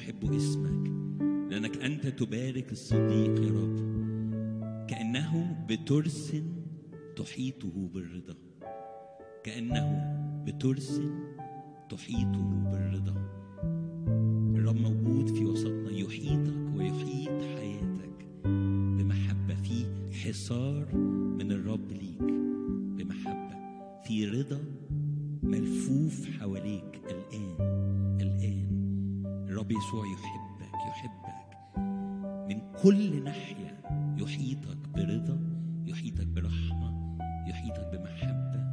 نحب اسمك لأنك أنت تبارك الصديق يا رب كأنه بترس تحيطه بالرضا كأنه بترس تحيطه بالرضا الرب موجود في وسطنا يحيطك ويحيط حياتك بمحبة في حصار من الرب ليك بمحبة في رضا ملفوف حواليك الآن الآن الرب يسوع يحبك يحبك من كل ناحية يحيطك برضا يحيطك برحمة يحيطك بمحبة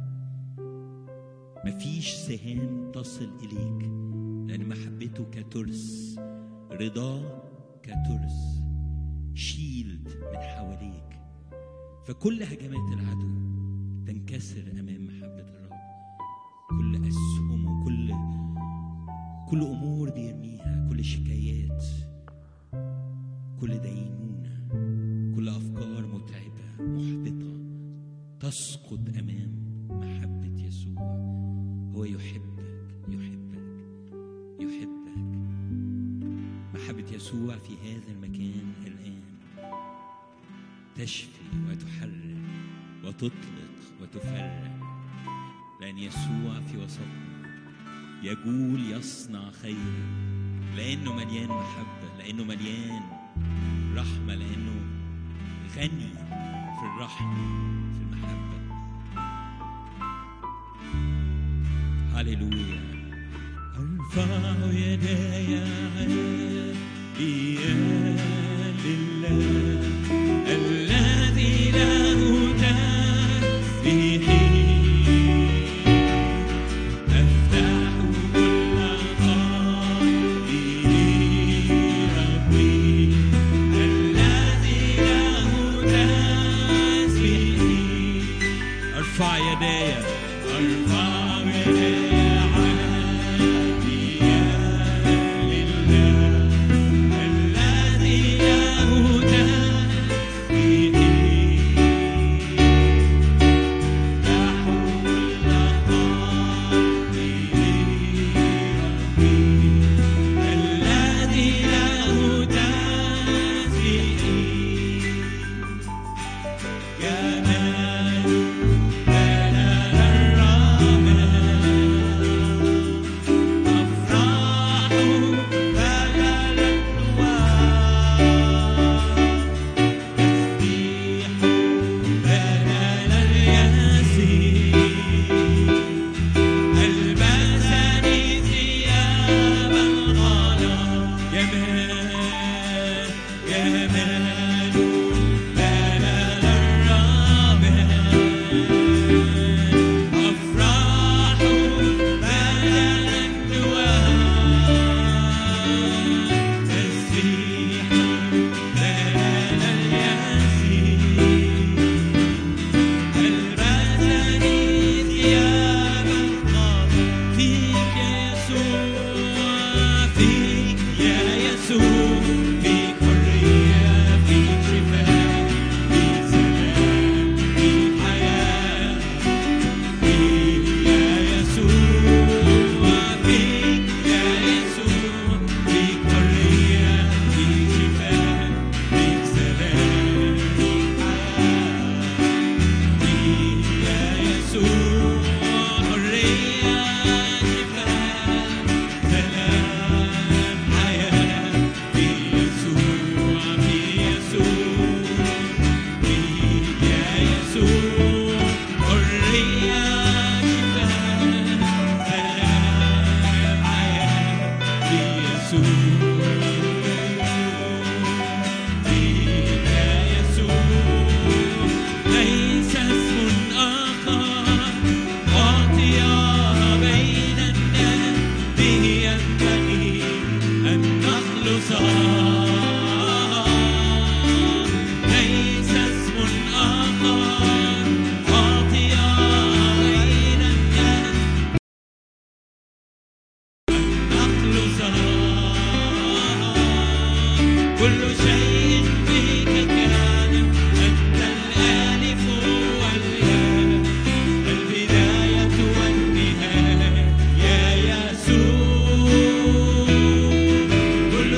مفيش سهام تصل إليك لأن محبته كترس رضاه كترس شيلد من حواليك فكل هجمات العدو تنكسر أمام محبة الرب كل أسهم وكل كل أمور بيرميها كل شكايات كل دينونة كل أفكار متعبة محبطة تسقط أمام محبة يسوع هو يحبك يحبك يحبك محبة يسوع في هذا المكان الآن تشفي وتحرر وتطلق وتفرح لأن يسوع في وسطنا يجول يصنع خيرا لأنه مليان محبة لأنه مليان رحمة لأنه غني في الرحمة في المحبة هللويا أرفع يداي عاليا لله الذي له تسبيح أفتح كل قلبي ربي الذي له تسبيح أرفع يداي أرفع يداي عاليا لله الذي له تسبيح الذي له تسبيح جمال جلال الرحمن أفراح جلال النوار تسبيح جلال الياسين ألبسني ثياب الغلا جمال جمال جلال الرحمن أفراح جلال الدوام تسبيح جلال الياسين ألبسني ثياب القمر فيك يا يسوع فيك يا يسوع فيك حرية فيك شفاء فيك سلام فيك حياة فيك يا يسوع فيك يا يسوع فيك حرية فيك شفاء فيك سلام فيك حياة يا يسوع حرية شفاء سلام حياة في يسوع في يسوع فيك يا يسوع حرية شفاء سلام حياة في يسوع فيك يا يسوع ليس اسم آخر أعطي بين الناس به ينبغي أن نخلص ليس اسم آخر أعطي بين الناس نخلص كل شيء فيك كان أنت الألف والياء البداية والنهاية يا يسوع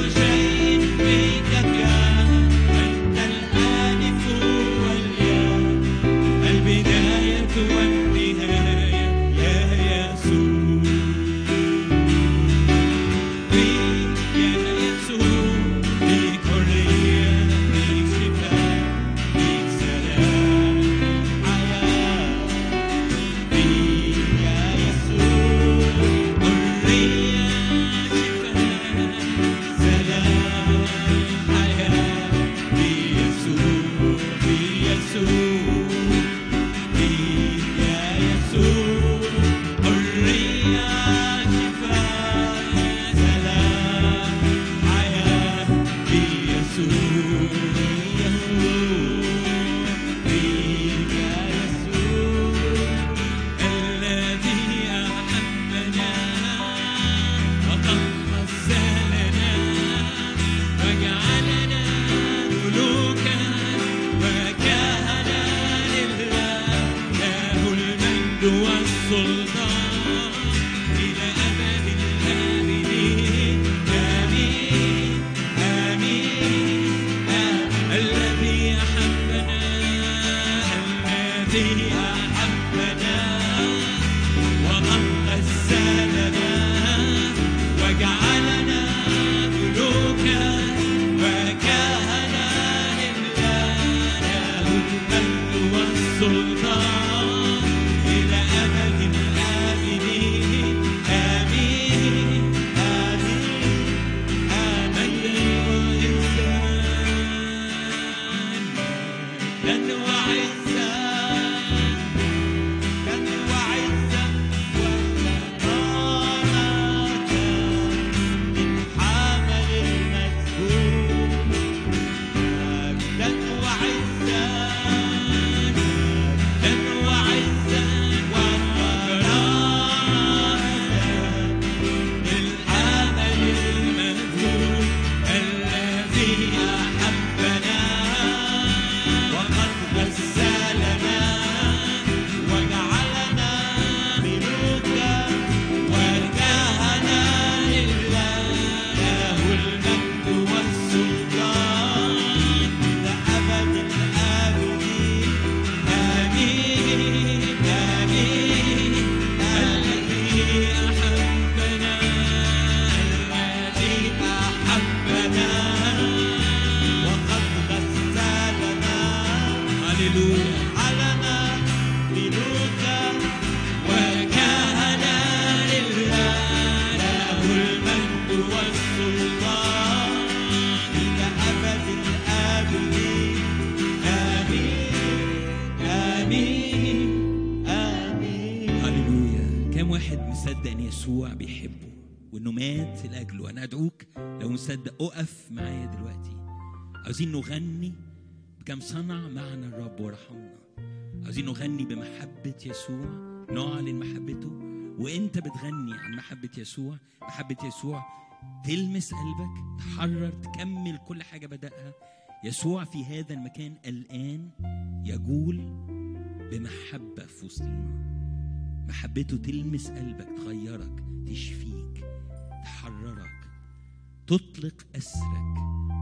يسوع بيحبه وانه مات لاجله انا ادعوك لو مصدق اقف معايا دلوقتي عاوزين نغني بكم صنع معنا الرب ورحمنا عاوزين نغني بمحبة يسوع نعلن محبته وانت بتغني عن محبة يسوع محبة يسوع تلمس قلبك تحرر تكمل كل حاجة بدأها يسوع في هذا المكان الآن يجول بمحبة في وسطينا محبته تلمس قلبك تغيرك تشفيك تحررك تطلق أسرك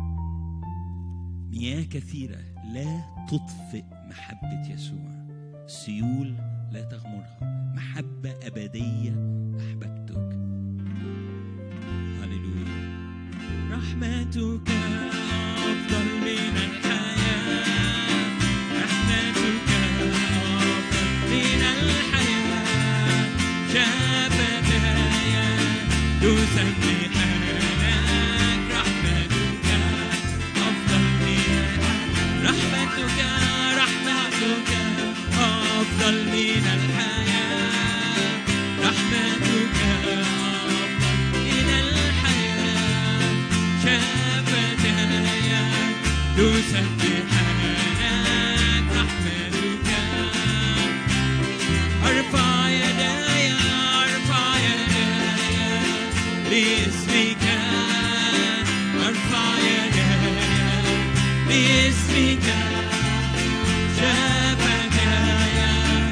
مياه كثيرة لا تطفئ محبة يسوع سيول لا تغمرها محبة أبدية أحببتك هللويا رحمتك أفضل من الحياة رحمتك أفضل من الحياة شفتاي تسبحانك رحمتك أفضل من رحمتك رحمتك أفضل من الحياة رحمتك أفضل من الحياة شفتاي تسبحانك رحمتك أرفع يداي أرفع يداي لاسمك أرفع يداي لاسمك شفتاي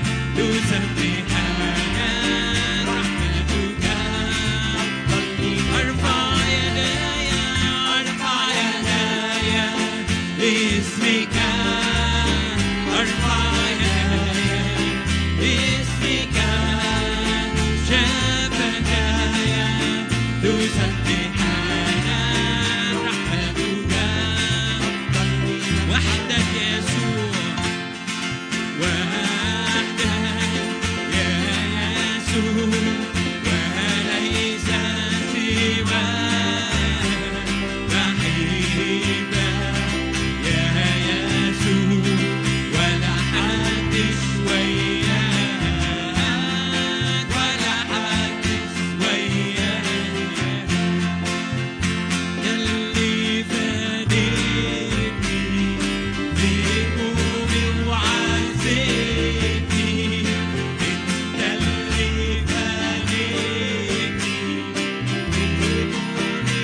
تسبحانك رحمتك أرفع يداي أرفع يداي لاسمك أرفع يداي لاسمك شفتاي تسبحانك رحمتك وحدك يسوع وحدك يا يسوع وليس سواك بحبك يا يسوع ولا حدش وياك ولا حدش وياك اللي فادتني بهمومي وعزتني انت اللي فادتني بهمومي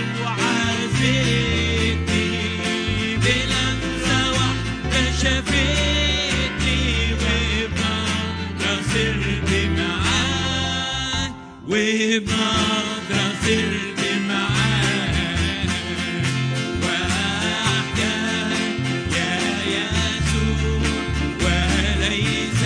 وعزتني بلمسة واحدة شافتني وبنظرة صرت معاك وبنظرة صرت معاك وحدك يا يسوع وليس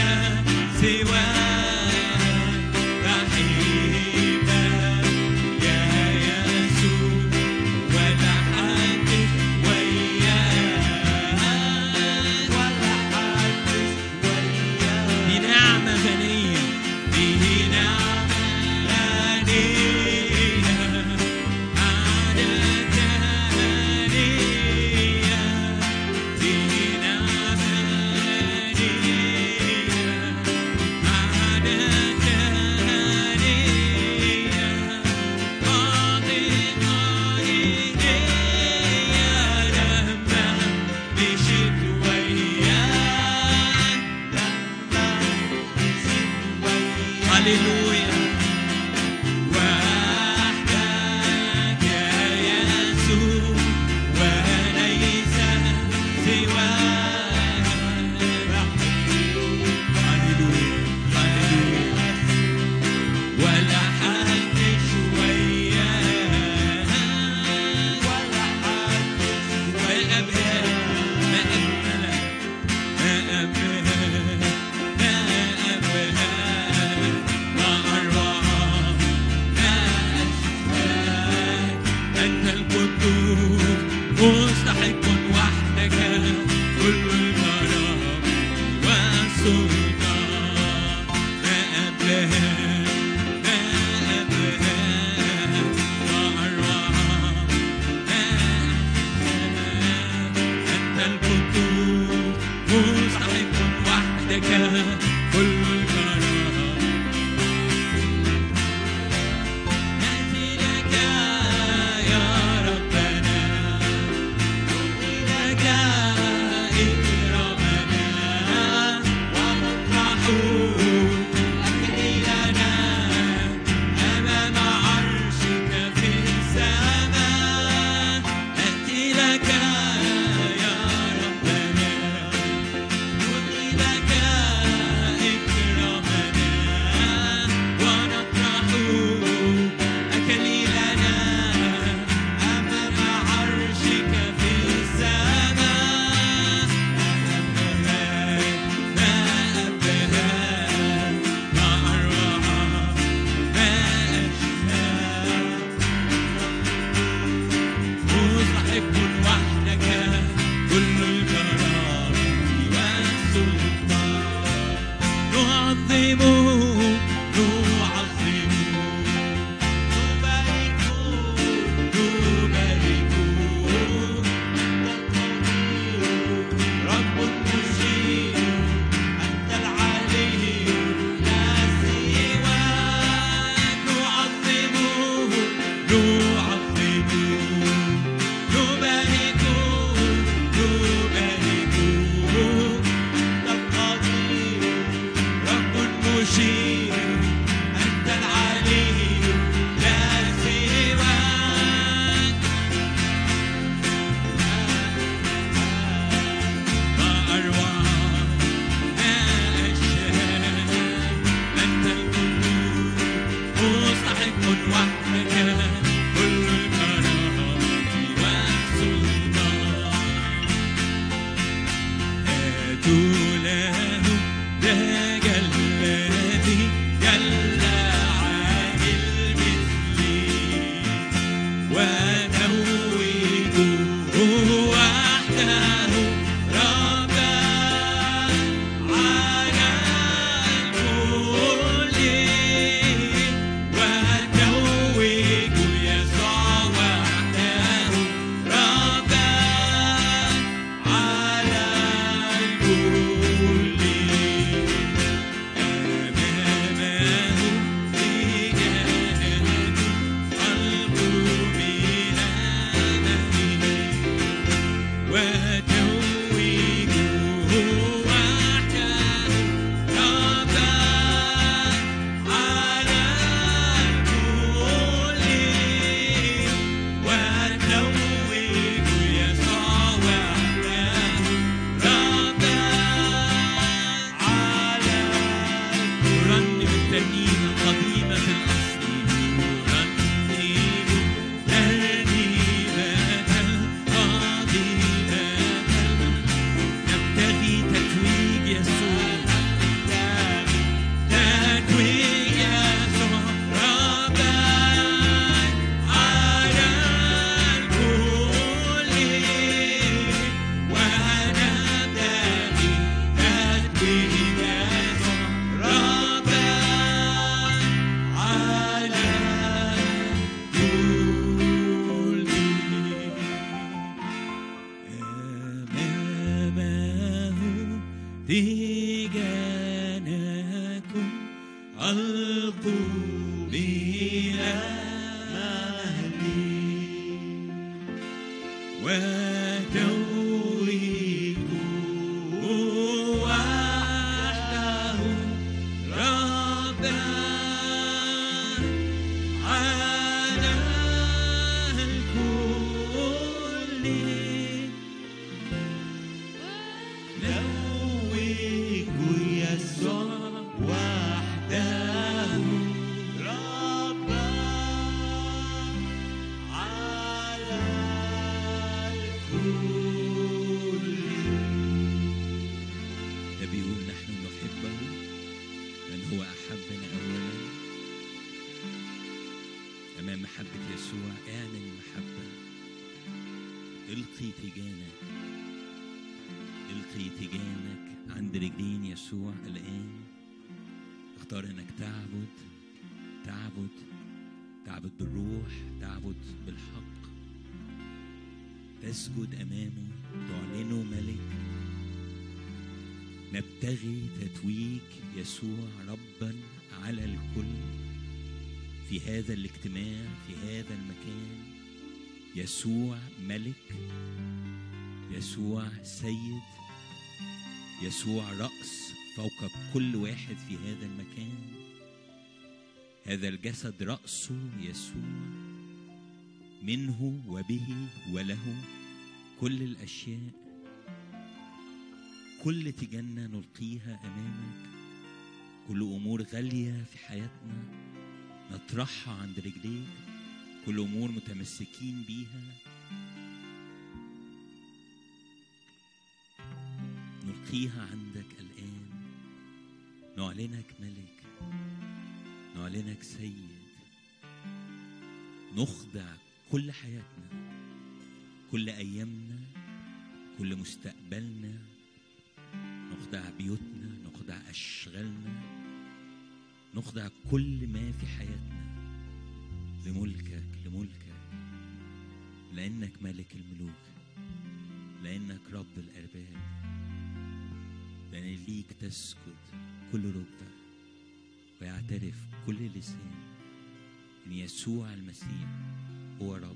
سواك بحبك يا يسوع ولا حد وياك ولا حد وياك دي نعمة غنية دي نعمة غنية عادة غنية دي نعمة غنية عادة غنية أعطيتني هدية لما مشيت وياك لما مشيت وياك هللويا وحدك يا يسوع وليس سواك هللويا هللويا ولا حدش وياك ولا حدش ولا أبهى ما أجملك ما أبهى ما أبهى ما أروعك ما أشفاك أنت القدوس مستحق وحدك كل الكرم والسلطان ما أبهى ما أبهى ما أروعك ما أشفاك أنت القدوس مستحق وحدك كل الكرم وحده ربا على الكل وتوج يسوع وحده ربا على الكل أمامه في جهاد قلب من أمامه وتوجه وحده ربا على الكل وتوج يسوع وحده ربا على رنم الترنيمة قديمة الأصل رنم ترنيمة قديمة نبتغي تتويج يسوع تتويج يسوع ربا على الكل ونبتغي تتويج يسوع ربا على الكل أمامه تيجانكم ألقوا بلا مهلي وتويجوا وحده ربا على الكل نوج يسوع وحده ربا على الكل ده بيقول نحن نحبه من هو أحبنا أولا أمام محبة يسوع اعلن المحبة القي تيجانك القي تيجانك عند رجلين يسوع الآن اختار انك تعبد تعبد تعبد بالروح تعبد بالحق تسجد امامه تعلنه ملك نبتغي تتويج يسوع ربا على الكل في هذا الاجتماع في هذا المكان يسوع ملك يسوع سيد يسوع رأس فوق كل واحد في هذا المكان هذا الجسد رأسه يسوع منه وبه وله كل الأشياء كل تجنة نلقيها أمامك كل أمور غالية في حياتنا نطرحها عند رجليك كل أمور متمسكين بيها نلقيها عندك الآن نعلنك ملك نعلنك سيد نخضع كل حياتنا كل أيامنا كل مستقبلنا نخضع بيوتنا نخضع أشغالنا نخضع كل ما في حياتنا لملكك لملكك لأنك ملك الملوك لأنك رب الأرباب لأن ليك تسكت كل ركبة ويعترف كل لسان أن يسوع المسيح هو رب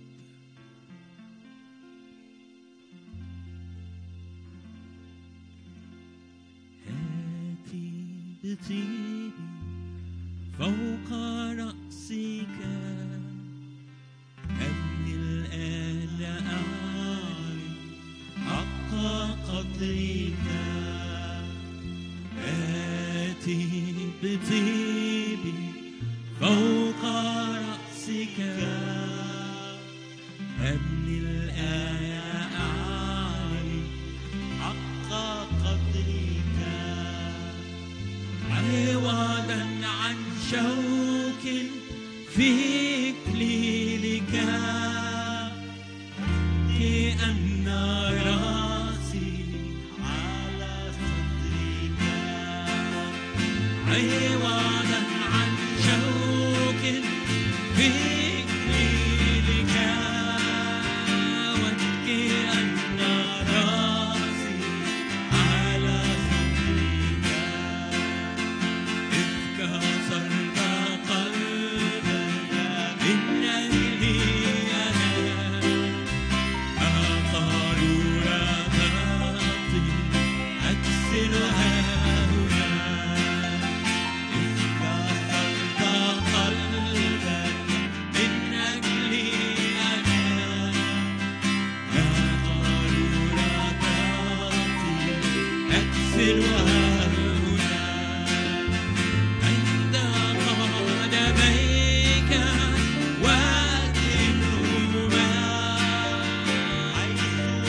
هاتي بطيبي فوق رأسك أبني الآن أعلم حق قدرك آتي بطيبي فوق رأسك أبني الآن أعلم حق قدرك عوضا عن شوك في إكليلك عوضا عن شوك في إكليلك وابكي أن راسي على صدرك إذ كسرت قلبك من أجلي أنا قارورة أكسرها هنا إذ كسرت قلبك من أجلي أنا قارورة أكسرها هنا عند قدميك وأدنهما حيث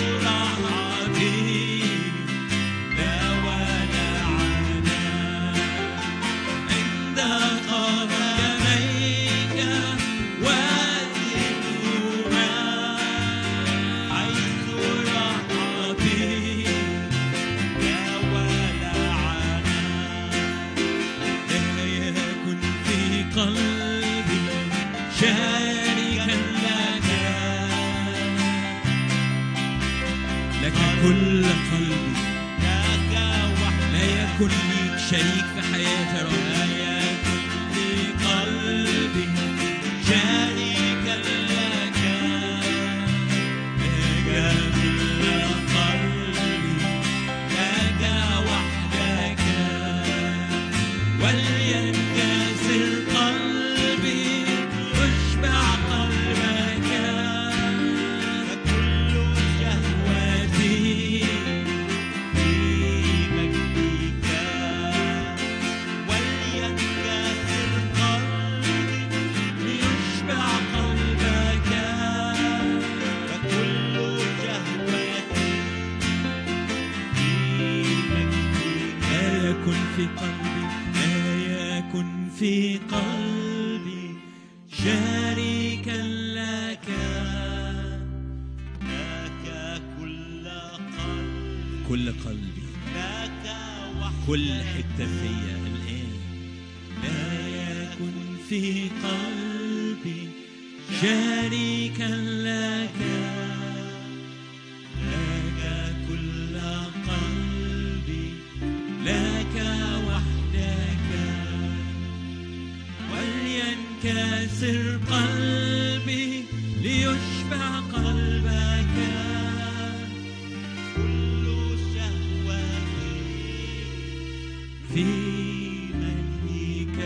راحتي لا ولا عنا عند قدميك وأدنهما حيث راحتي لا ولا عنا لا يكن في قلبي شاركا لك لك كل قلبي لك وحدك لا يكن ليك شريك في حياتي يا رب لا يكن في قلبي شريكا لك لك كل قلبي لك وحدك ولينكسر قلبي يشبع قلبك فكل شهوتي في مجدك ولينكسر قلبي ليشبع قلبك فكل شهوتي في مجدك لا يكن في قلبي لا يكن في قلبي شريكا لك لك كل قلب كل قلبي لك وحدك كل حتة فيا الآن لا يكن في قلبي شريكا لك لك كل قلبي لك وحدك ولينكسر قلبي ليشبع قلبك كل شهوتي في مجدك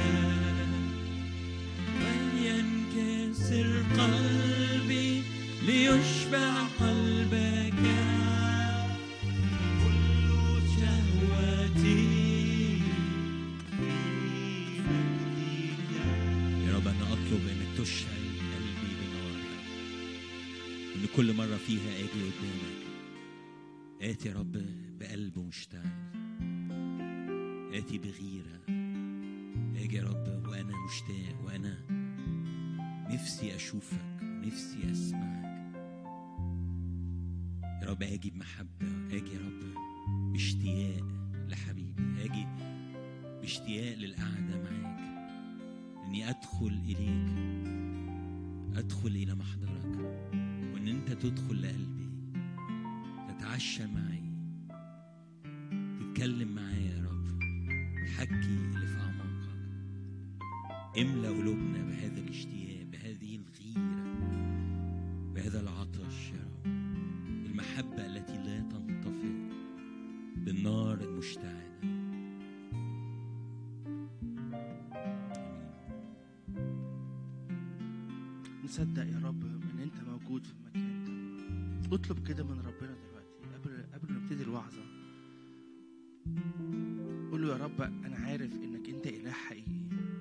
ولينكسر قلبي ليشبع قلبك كل شهوتي في مجدك يا رب أنا أطلب أنك تشعل قلبي بنار يا رب وأن كل مرة فيها آجي قدامك آتي يا رب بقلب مشتعل آتي بغيرة آجي يا رب وأنا مشتاق وأنا نفسي أشوفك نفسي أسمعك يا رب آجي بمحبة آجي يا رب باشتياق لحبيبي آجي باشتياق للقعدة معاك إني أدخل إليك أدخل إلى محضرك وإن أنت تدخل لقلبي تتعشى معي تتكلم معايا يا رب تحكي اللي في أعماقك املى قلوبنا بهذا الاشتياق بهذه الغيرة بهذا العطش يا رب المحبة التي لا تنطفئ بالنار المشتعلة نصدق يا رب ان انت موجود في المكان ده اطلب كده من ربنا دلوقتي قبل قبل ما نبتدي الوعظه قول له يا رب انا عارف انك انت اله حقيقي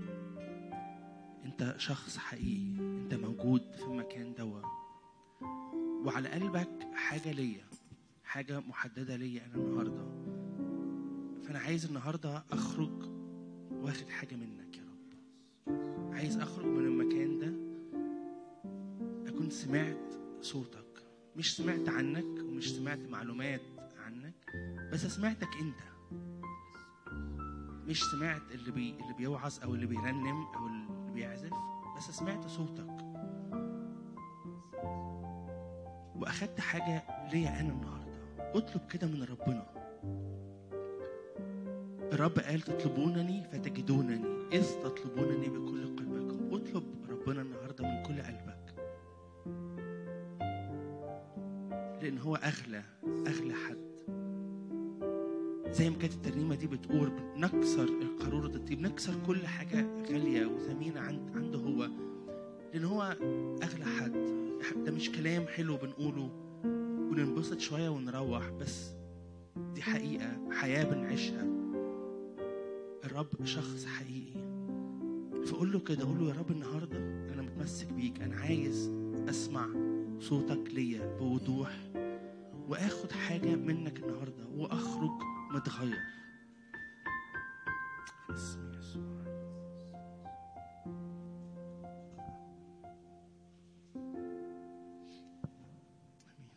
انت شخص حقيقي انت موجود في المكان ده وعلى قلبك حاجه ليا حاجه محدده ليا انا النهارده فانا عايز النهارده اخرج واخد حاجه منك يا رب عايز اخرج من المكان ده اكون سمعت صوتك مش سمعت عنك ومش سمعت معلومات عنك بس سمعتك انت مش سمعت اللي بي اللي بيوعظ او اللي بيرنم او اللي بيعزف بس سمعت صوتك واخدت حاجه ليا انا النهارده اطلب كده من ربنا الرب قال تطلبونني فتجدونني اذ تطلبونني بكل قلبكم اطلب ربنا النهارده من كل قلبك لان هو اغلى اغلى حد زي ما كانت الترنيمه دي بتقول بنكسر القاروره الطيب بنكسر كل حاجه غاليه وثمينه عند عنده هو لان هو اغلى حد ده مش كلام حلو بنقوله وننبسط شويه ونروح بس دي حقيقه حياه بنعيشها الرب شخص حقيقي فقول له كده قول له يا رب النهارده انا متمسك بيك انا عايز اسمع صوتك ليا بوضوح واخد حاجه منك النهارده واخرج متغير في اسم يسوع امين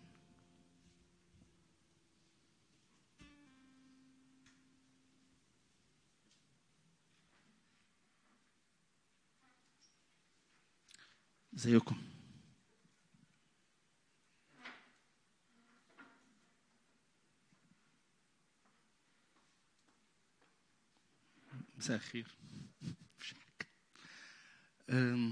ازيكم مساء الخير مش عارف. أم،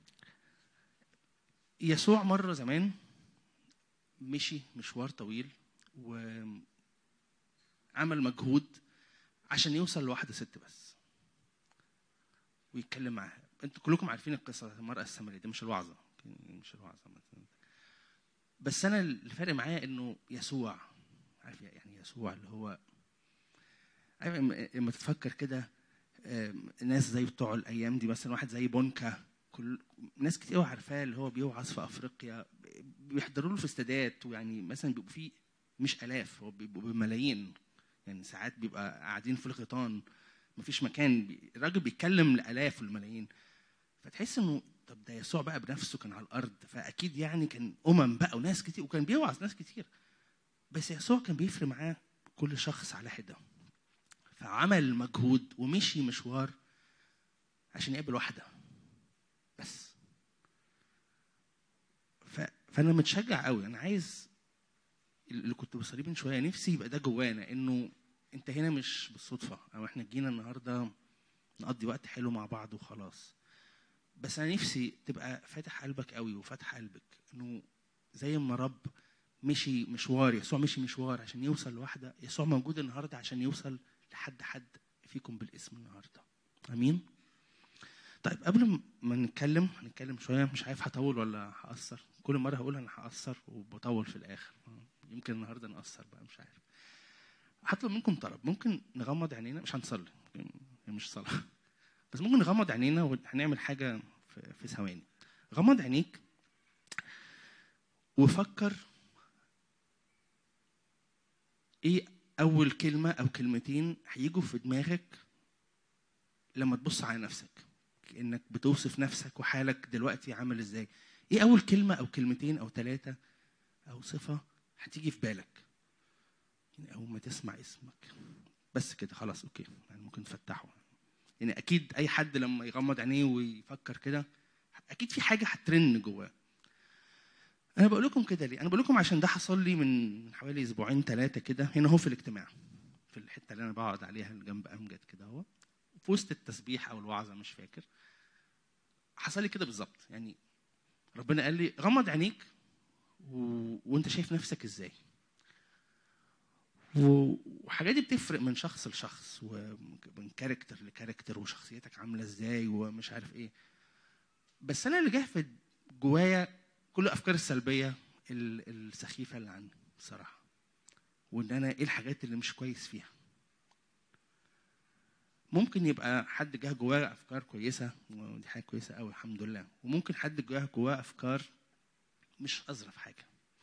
يسوع مرة زمان مشي مشوار طويل وعمل مجهود عشان يوصل لواحدة ست بس ويتكلم معاها انتوا كلكم عارفين القصة بتاعت المرأة السامرية دي مش الوعظة مش الوعظة مثلا بس أنا اللي فارق معايا إنه يسوع عارف يعني يسوع اللي هو عارف لما- لما تفكر كده آم، ناس زي بتوع الايام دي مثلا واحد زي بونكا كل ناس كتير قوي عارفاه اللي هو بيوعظ في افريقيا بيحضروا له في استادات ويعني مثلا بيبقوا فيه مش الاف هو بيبقوا بملايين يعني ساعات بيبقى قاعدين في الغيطان مفيش مكان بي- الراجل بيتكلم لالاف والملايين فتحس انه طب ده يسوع بقى بنفسه كان على الارض فاكيد يعني كان امم بقى وناس كتير وكان بيوعظ ناس كتير بس يسوع كان بيفرق معاه كل شخص على حده فعمل مجهود ومشي مشوار عشان يقابل واحده بس ف... فانا متشجع قوي انا عايز اللي كنت بصليه من شويه نفسي يبقى ده جوانا انه انت هنا مش بالصدفه او احنا جينا النهارده نقضي وقت حلو مع بعض وخلاص بس انا نفسي تبقى فاتح قلبك قوي وفاتح قلبك انه زي ما رب مشي مشوار يسوع مشي مشوار عشان يوصل لواحده يسوع موجود النهارده عشان يوصل لحد حد فيكم بالاسم النهارده امين طيب قبل ما نتكلم هنتكلم شويه مش عارف هطول ولا هقصر كل مره هقول انا هقصر وبطول في الاخر يمكن النهارده نقصر بقى مش عارف هطلب منكم طلب ممكن نغمض عينينا مش هنصلي هي مش صلاه بس ممكن نغمض عينينا وهنعمل حاجه في, في ثواني غمض عينيك وفكر ايه اول كلمه او كلمتين هيجوا في دماغك لما تبص على نفسك كانك بتوصف نفسك وحالك دلوقتي عامل ازاي ايه اول كلمه او كلمتين او ثلاثه او صفه هتيجي في بالك يعني اول ما تسمع اسمك بس كده خلاص اوكي يعني ممكن تفتحه يعني اكيد اي حد لما يغمض عينيه ويفكر كده اكيد في حاجه هترن جواه انا بقول لكم كده ليه انا بقول لكم عشان ده حصل لي من من حوالي اسبوعين ثلاثه كده هنا هو في الاجتماع في الحته اللي انا بقعد عليها اللي جنب امجد كده اهو في وسط التسبيح او الوعظه مش فاكر حصل لي كده بالظبط يعني ربنا قال لي غمض عينيك و... وانت شايف نفسك ازاي و- وحاجات دي بتفرق من شخص لشخص ومن كاركتر لكاركتر وشخصيتك عامله ازاي ومش عارف ايه بس انا اللي جه في جوايا كل الافكار السلبيه ال- السخيفه اللي عندي بصراحه وان انا ايه الحاجات اللي مش كويس فيها ممكن يبقى حد جه جواه افكار كويسه ودي حاجه كويسه قوي الحمد لله وممكن حد جه جواه افكار مش اظرف حاجه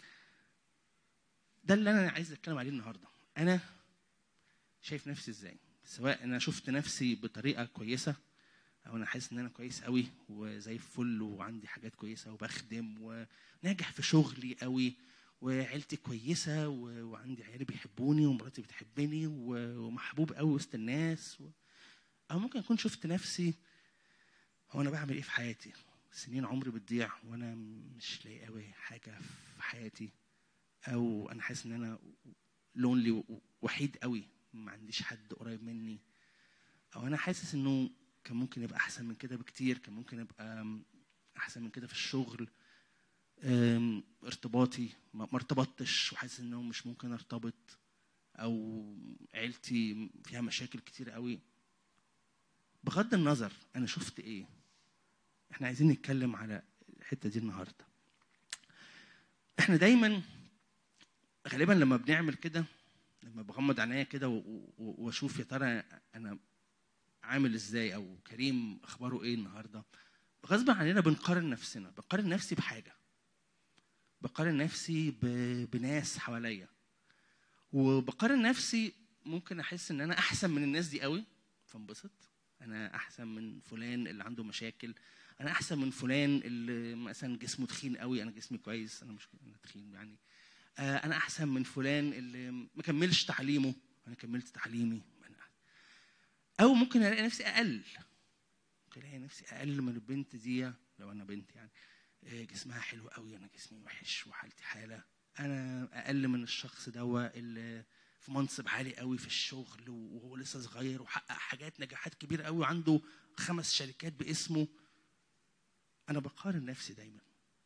ده اللي انا عايز اتكلم عليه النهارده انا شايف نفسي ازاي سواء انا شفت نفسي بطريقه كويسه او انا حاسس ان انا كويس قوي وزي الفل وعندي حاجات كويسه وبخدم وناجح في شغلي قوي وعيلتي كويسه و- وعندي عيالي بيحبوني ومراتي بتحبني و- ومحبوب قوي وسط الناس و... او ممكن اكون شفت نفسي هو انا بعمل ايه في حياتي سنين عمري بتضيع وانا مش لاقي قوي حاجه في حياتي او انا حاسس ان انا لونلي وحيد قوي ما عنديش حد قريب مني او انا حاسس انه كان ممكن يبقى احسن من كده بكتير كان ممكن يبقى احسن من كده في الشغل أم، ارتباطي ما ما ارتبطتش وحاسس انه مش ممكن ارتبط او عيلتي فيها مشاكل كتير قوي بغض النظر انا شفت ايه احنا عايزين نتكلم على الحته دي النهارده احنا دايما غالبا لما بنعمل كده لما بغمض عينيا كده و- و- واشوف يا ترى انا عامل ازاي او كريم اخباره ايه النهارده غصب عننا بنقارن نفسنا بقارن نفسي بحاجه بقارن نفسي ب- بناس حواليا وبقارن نفسي ممكن احس ان انا احسن من الناس دي قوي فانبسط انا احسن من فلان اللي عنده مشاكل انا احسن من فلان اللي مثلا جسمه تخين قوي انا جسمي كويس انا مش انا تخين يعني آه، انا احسن من فلان اللي ما كملش تعليمه انا كملت تعليمي أنا او ممكن الاقي نفسي اقل ممكن الاقي نفسي اقل من البنت دي لو انا بنت يعني آه، جسمها حلو قوي انا جسمي وحش وحالتي حاله انا اقل من الشخص دوا اللي في منصب عالي قوي في الشغل وهو لسه صغير وحقق حاجات نجاحات كبيره قوي وعنده خمس شركات باسمه انا بقارن نفسي دايما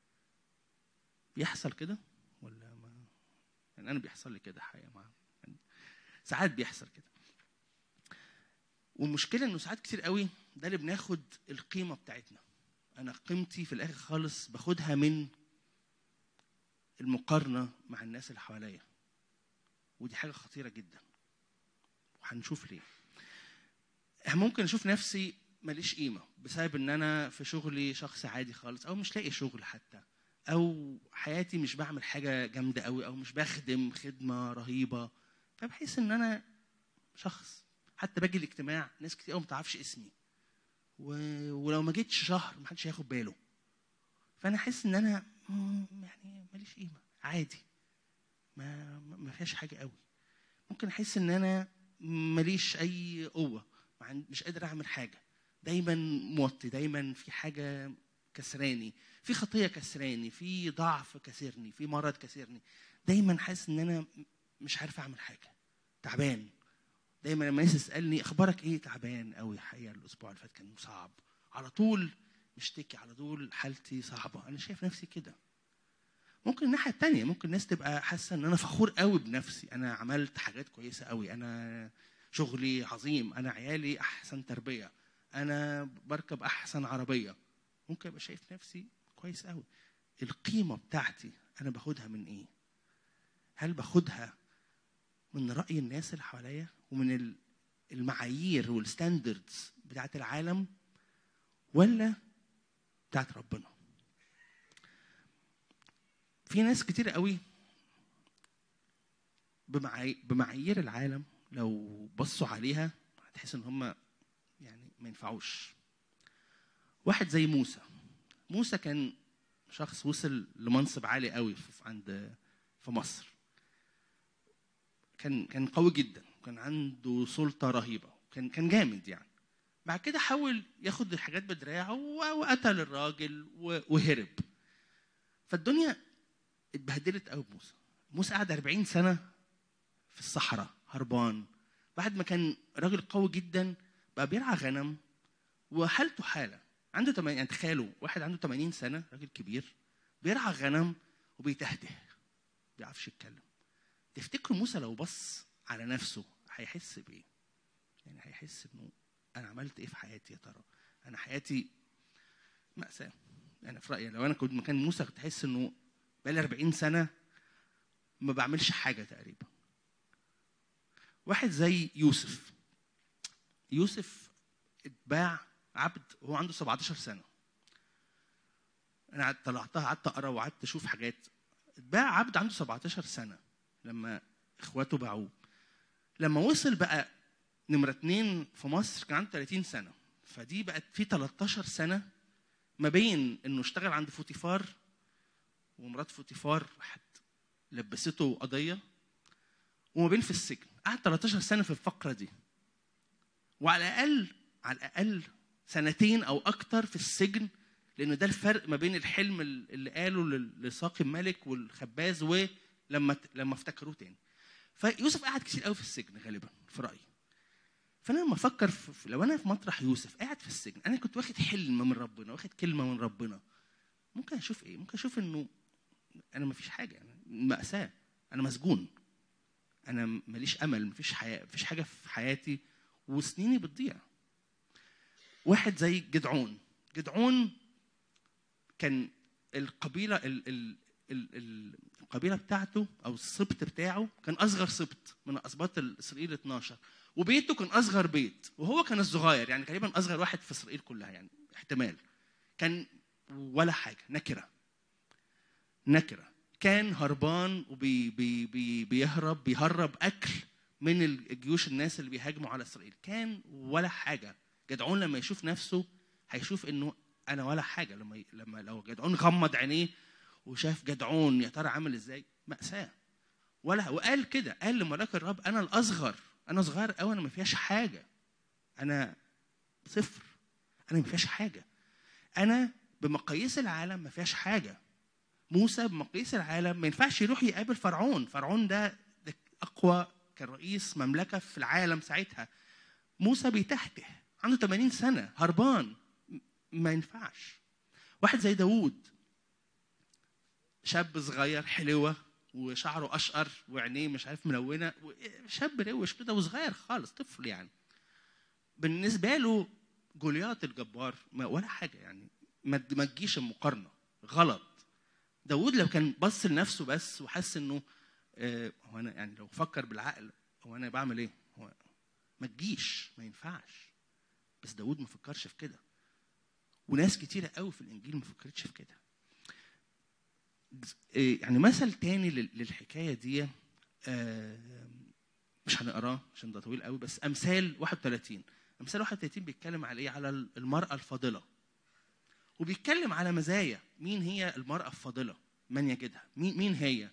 بيحصل كده ولا ما يعني انا بيحصل لي كده حقيقه مع يعني ساعات بيحصل كده والمشكله انه ساعات كتير قوي ده اللي بناخد القيمه بتاعتنا انا قيمتي في الاخر خالص باخدها من المقارنه مع الناس اللي حواليا ودي حاجه خطيره جدا وهنشوف ليه ممكن اشوف نفسي ماليش قيمه بسبب ان انا في شغلي شخص عادي خالص او مش لاقي شغل حتى او حياتي مش بعمل حاجه جامده قوي او مش بخدم خدمه رهيبه فبحس ان انا شخص حتى باجي الاجتماع ناس كتير قوي ما تعرفش اسمي و... ولو ما جيتش شهر محدش هياخد باله فانا احس ان انا مم، يعني ماليش قيمه عادي ما ما ما فيهاش حاجه قوي ممكن احس ان انا ماليش اي قوه ما عن- مش قادر اعمل حاجه دايما موطي دايما في حاجه كسراني في خطيه كسراني في ضعف كسرني في مرض كسرني دايما حاسس ان انا م- مش عارف اعمل حاجه تعبان دايما لما الناس تسالني اخبارك ايه تعبان قوي الحقيقه الاسبوع اللي فات كان صعب على طول مشتكي على طول حالتي صعبه انا شايف نفسي كده ممكن الناحيه التانية ممكن الناس تبقى حاسه ان انا فخور قوي بنفسي انا عملت حاجات كويسه قوي انا شغلي عظيم انا عيالي احسن تربيه انا بركب احسن عربيه ممكن ابقى شايف نفسي كويس قوي القيمه بتاعتي انا باخدها من ايه هل باخدها من راي الناس اللي حواليا ومن ال- المعايير والستاندردز بتاعت العالم ولا بتاعت ربنا في ناس كتير قوي بمعاي- بمعايير العالم لو بصوا عليها هتحس ان هم يعني ما ينفعوش واحد زي موسى موسى كان شخص وصل لمنصب عالي قوي في عند في مصر كان كان قوي جدا كان عنده سلطه رهيبه كان كان جامد يعني بعد كده حاول ياخد الحاجات بدراعه و- وقتل الراجل و- وهرب فالدنيا اتبهدلت قوي بموسى موسى قعد 40 سنه في الصحراء هربان بعد ما كان راجل قوي جدا بقى بيرعى غنم وحالته حاله عنده 80 يعني تخيلوا واحد عنده 80 سنه راجل كبير بيرعى غنم وبيتهته ما بيعرفش يتكلم تفتكروا موسى لو بص على نفسه هيحس بايه؟ يعني هيحس انه انا عملت ايه في حياتي يا ترى؟ انا حياتي مأساة يعني في رأيي لو انا كنت مكان موسى كنت احس انه بقالي 40 سنة ما بعملش حاجة تقريبا واحد زي يوسف يوسف اتباع عبد وهو عنده 17 سنة انا قعدت طلعتها قعدت اقرا وقعدت اشوف حاجات اتباع عبد عنده 17 سنة لما اخواته باعوه لما وصل بقى نمرة اتنين في مصر كان عنده 30 سنة فدي بقت في 13 سنة ما بين انه اشتغل عند فوتيفار ومرات فوتيفار راحت لبسته قضية وما بين في السجن قعد 13 سنة في الفقرة دي وعلى الأقل على الاقل سنتين او اكتر في السجن لان ده الفرق ما بين الحلم اللي قاله لل- لساقي الملك والخباز ولما لما افتكروه تاني فيوسف قعد كتير قوي في السجن غالبا في رايي فانا لما افكر في في- لو انا في مطرح يوسف قاعد في السجن انا كنت واخد حلم من ربنا واخد كلمه من ربنا ممكن اشوف ايه ممكن اشوف انه انا ما فيش حاجه يعني ماساه انا مسجون انا ماليش امل مفيش حياه مفيش حاجه في حياتي وسنيني بتضيع واحد زي جدعون جدعون كان القبيله ال ال ال ال القبيله بتاعته او السبط بتاعه كان اصغر سبط من اسباط اسرائيل 12 وبيته كان اصغر بيت وهو كان الصغير يعني تقريبا اصغر واحد في اسرائيل كلها يعني احتمال كان ولا حاجه نكره نكره كان هربان وبي بي بي بيهرب بيهرب اكل من الجيوش الناس اللي بيهاجموا على اسرائيل كان ولا حاجه جدعون لما يشوف نفسه هيشوف انه انا ولا حاجه لما ي- لما لو جدعون غمض عينيه وشاف جدعون يا ترى عامل ازاي ماساه ولا وقال كده قال لملاك الرب انا الاصغر انا صغير قوي انا ما فيهاش حاجه انا صفر انا ما فيهاش حاجه انا بمقاييس العالم ما فيهاش حاجه موسى بمقاييس العالم ما ينفعش يروح يقابل فرعون فرعون ده, ده اقوى كان رئيس مملكه في العالم ساعتها موسى بيتهته عنده 80 سنه هربان م- ما ينفعش واحد زي داوود شاب صغير حلوة وشعره أشقر وعينيه مش عارف ملونة و- شاب روش كده وصغير خالص طفل يعني بالنسبة له جوليات الجبار ما ولا حاجة يعني ما ما تجيش المقارنة غلط داود لو كان بص لنفسه بس وحس انه آه، هو انا يعني لو فكر بالعقل هو انا بعمل ايه؟ هو ما تجيش ما ينفعش بس داود ما فكرش في كده وناس كتيرة قوي في الانجيل ما فكرتش في كده إيه، يعني مثل تاني لل- للحكايه دي آه، مش هنقراه عشان ده طويل قوي بس امثال 31 امثال 31 بيتكلم على ايه على المراه الفاضله وبيتكلم على مزايا مين هي المراه الفاضله من يجدها مين مين هي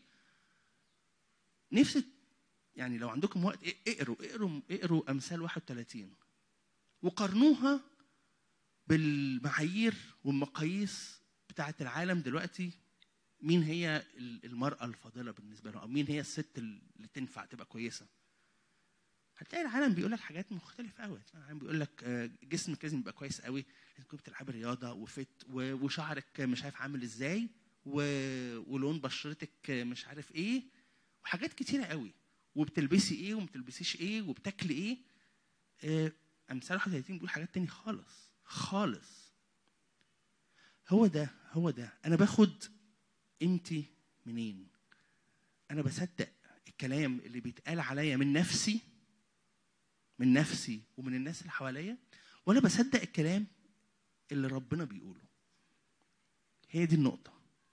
نفسي يعني لو عندكم وقت إيه- اقروا اقروا اقروا امثال 31 وقارنوها بالمعايير والمقاييس بتاعه العالم دلوقتي مين هي ال- المرأة الفاضلة بالنسبة له أو مين هي الست اللي تنفع تبقى كويسة هتلاقي العالم بيقول لك حاجات مختلفة قوي العالم بيقول لك آه، جسمك لازم يبقى كويس قوي لازم تكون بتلعبي رياضة وفت و- وشعرك مش عارف عامل ازاي و- ولون بشرتك مش عارف ايه وحاجات كتيرة قوي وبتلبسي ايه وما بتلبسيش ايه وبتاكلي ايه آه، امثال 31 بيقول حاجات تاني خالص خالص هو ده هو ده انا باخد قيمتي منين انا بصدق الكلام اللي بيتقال عليا من نفسي من نفسي ومن الناس اللي حواليا ولا بصدق الكلام اللي ربنا بيقوله هي دي النقطة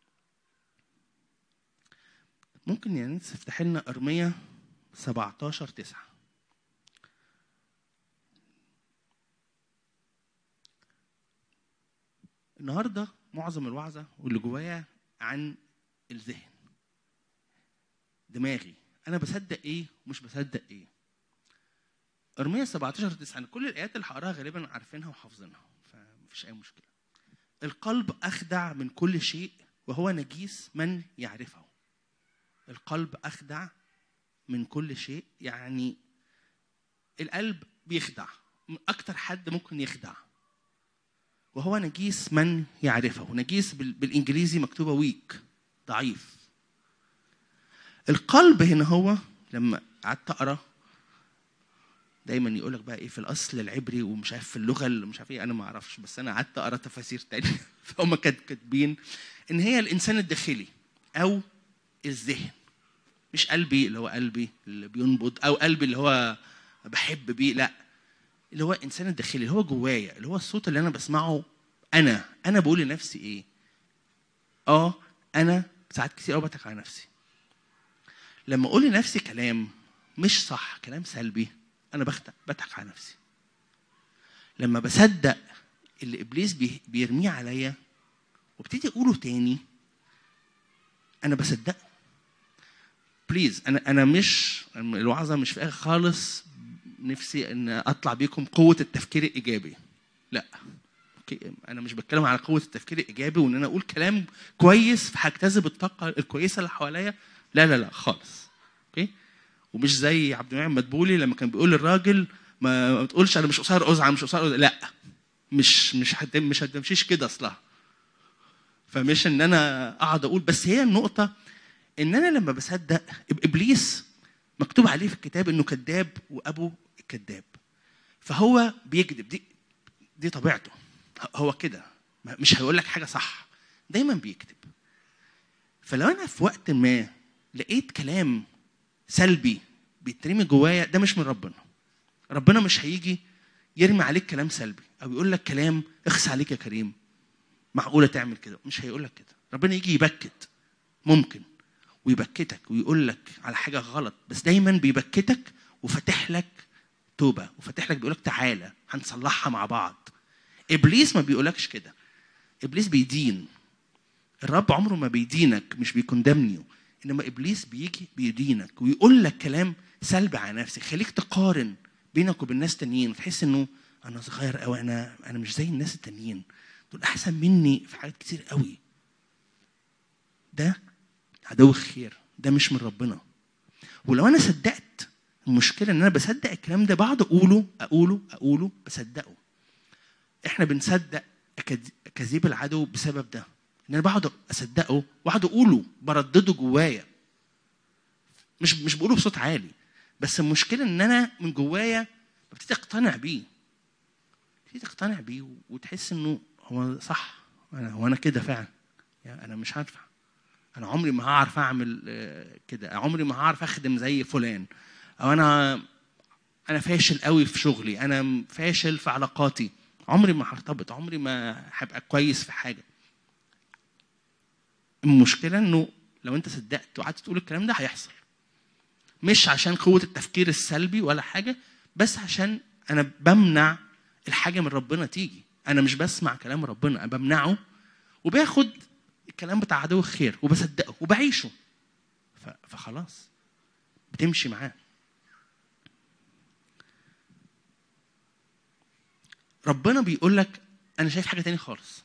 ممكن يعني تفتح لنا أرمية 17 9 النهارده معظم الوعظة واللي جوايا عن الذهن دماغي انا بصدق ايه ومش بصدق ايه ارميا 17 9 كل الايات اللي هقراها غالبا عارفينها وحافظينها فمفيش اي مشكله القلب اخدع من كل شيء وهو نجيس من يعرفه القلب اخدع من كل شيء يعني القلب بيخدع اكتر حد ممكن يخدع وهو نجيس من يعرفه نجيس بال- بالانجليزي مكتوبه ويك ضعيف القلب هنا هو لما قعدت اقرا دايما يقول لك بقى ايه في الاصل العبري ومش عارف في اللغه اللي مش عارف ايه انا ما اعرفش بس انا قعدت اقرا تفاسير تانية فهم كانت كاتبين ان هي الانسان الداخلي او الذهن مش قلبي اللي هو قلبي اللي بينبض او قلبي اللي هو بحب بيه لا اللي هو الانسان الداخلي اللي هو جوايا اللي هو الصوت اللي انا بسمعه انا انا بقول لنفسي ايه اه انا ساعات كتير قوي بضحك على نفسي لما اقول لنفسي كلام مش صح كلام سلبي انا بخت- بضحك على نفسي لما بصدق اللي ابليس بي- بيرميه عليا وابتدي اقوله تاني انا بصدقه بليز انا انا مش الوعظه مش في الاخر خالص نفسي ان اطلع بيكم قوه التفكير الايجابي لا اوكي انا مش بتكلم على قوه التفكير الايجابي وان انا اقول كلام كويس فهجتذب الطاقه الكويسه اللي حواليا لا لا لا خالص اوكي ومش زي عبد المنعم مدبولي لما كان بيقول للراجل ما, ما تقولش انا مش قصير ازعه مش قصير أزعل. لا مش مش هت- مش هتمشيش كده اصلها فمش ان انا اقعد اقول بس هي النقطه ان انا لما بصدق إب- ابليس مكتوب عليه في الكتاب انه كذاب وابو كذاب فهو بيكذب دي دي طبيعته هو كده ما- مش هيقول لك حاجه صح دايما بيكذب فلو انا في وقت ما لقيت كلام سلبي بيترمي جوايا ده مش من ربنا ربنا مش هيجي يرمي عليك كلام سلبي او يقول لك كلام اخس عليك يا كريم معقوله تعمل كده مش هيقول لك كده ربنا يجي يبكت ممكن ويبكتك ويقول لك على حاجه غلط بس دايما بيبكتك وفاتح لك توبه وفاتح لك بيقول لك تعالى هنصلحها مع بعض ابليس ما بيقولكش كده ابليس بيدين الرب عمره ما بيدينك مش بيكندمني انما ابليس بيجي بيدينك ويقول لك كلام سلبي على نفسك خليك تقارن بينك وبين ناس تانيين تحس انه انا صغير قوي انا انا مش زي الناس التانيين دول احسن مني في حاجات كتير قوي ده عدو الخير ده مش من ربنا ولو انا صدقت المشكله ان انا بصدق الكلام ده بقعد اقوله اقوله اقوله بصدقه احنا بنصدق أكاد- اكاذيب العدو بسبب ده ان انا بقعد اصدقه واقعد اقوله بردده جوايا مش مش بقوله بصوت عالي بس المشكله ان انا من جوايا ببتدي اقتنع بيه تبتدي تقتنع بيه وتحس انه هو صح انا هو انا كده فعلا يعني انا مش هنفع انا عمري ما هعرف اعمل آه، كده عمري ما هعرف اخدم زي فلان او انا انا فاشل قوي في شغلي انا فاشل في علاقاتي عمري ما هرتبط عمري ما هبقى كويس في حاجه المشكله انه لو انت صدقت وقعدت تقول الكلام ده هيحصل مش عشان قوه التفكير السلبي ولا حاجه بس عشان انا بمنع الحاجه من ربنا تيجي انا مش بسمع كلام ربنا انا بمنعه وباخد الكلام بتاع عدو الخير وبصدقه وبعيشه ف- فخلاص بتمشي معاه ربنا بيقول لك انا شايف حاجه تاني خالص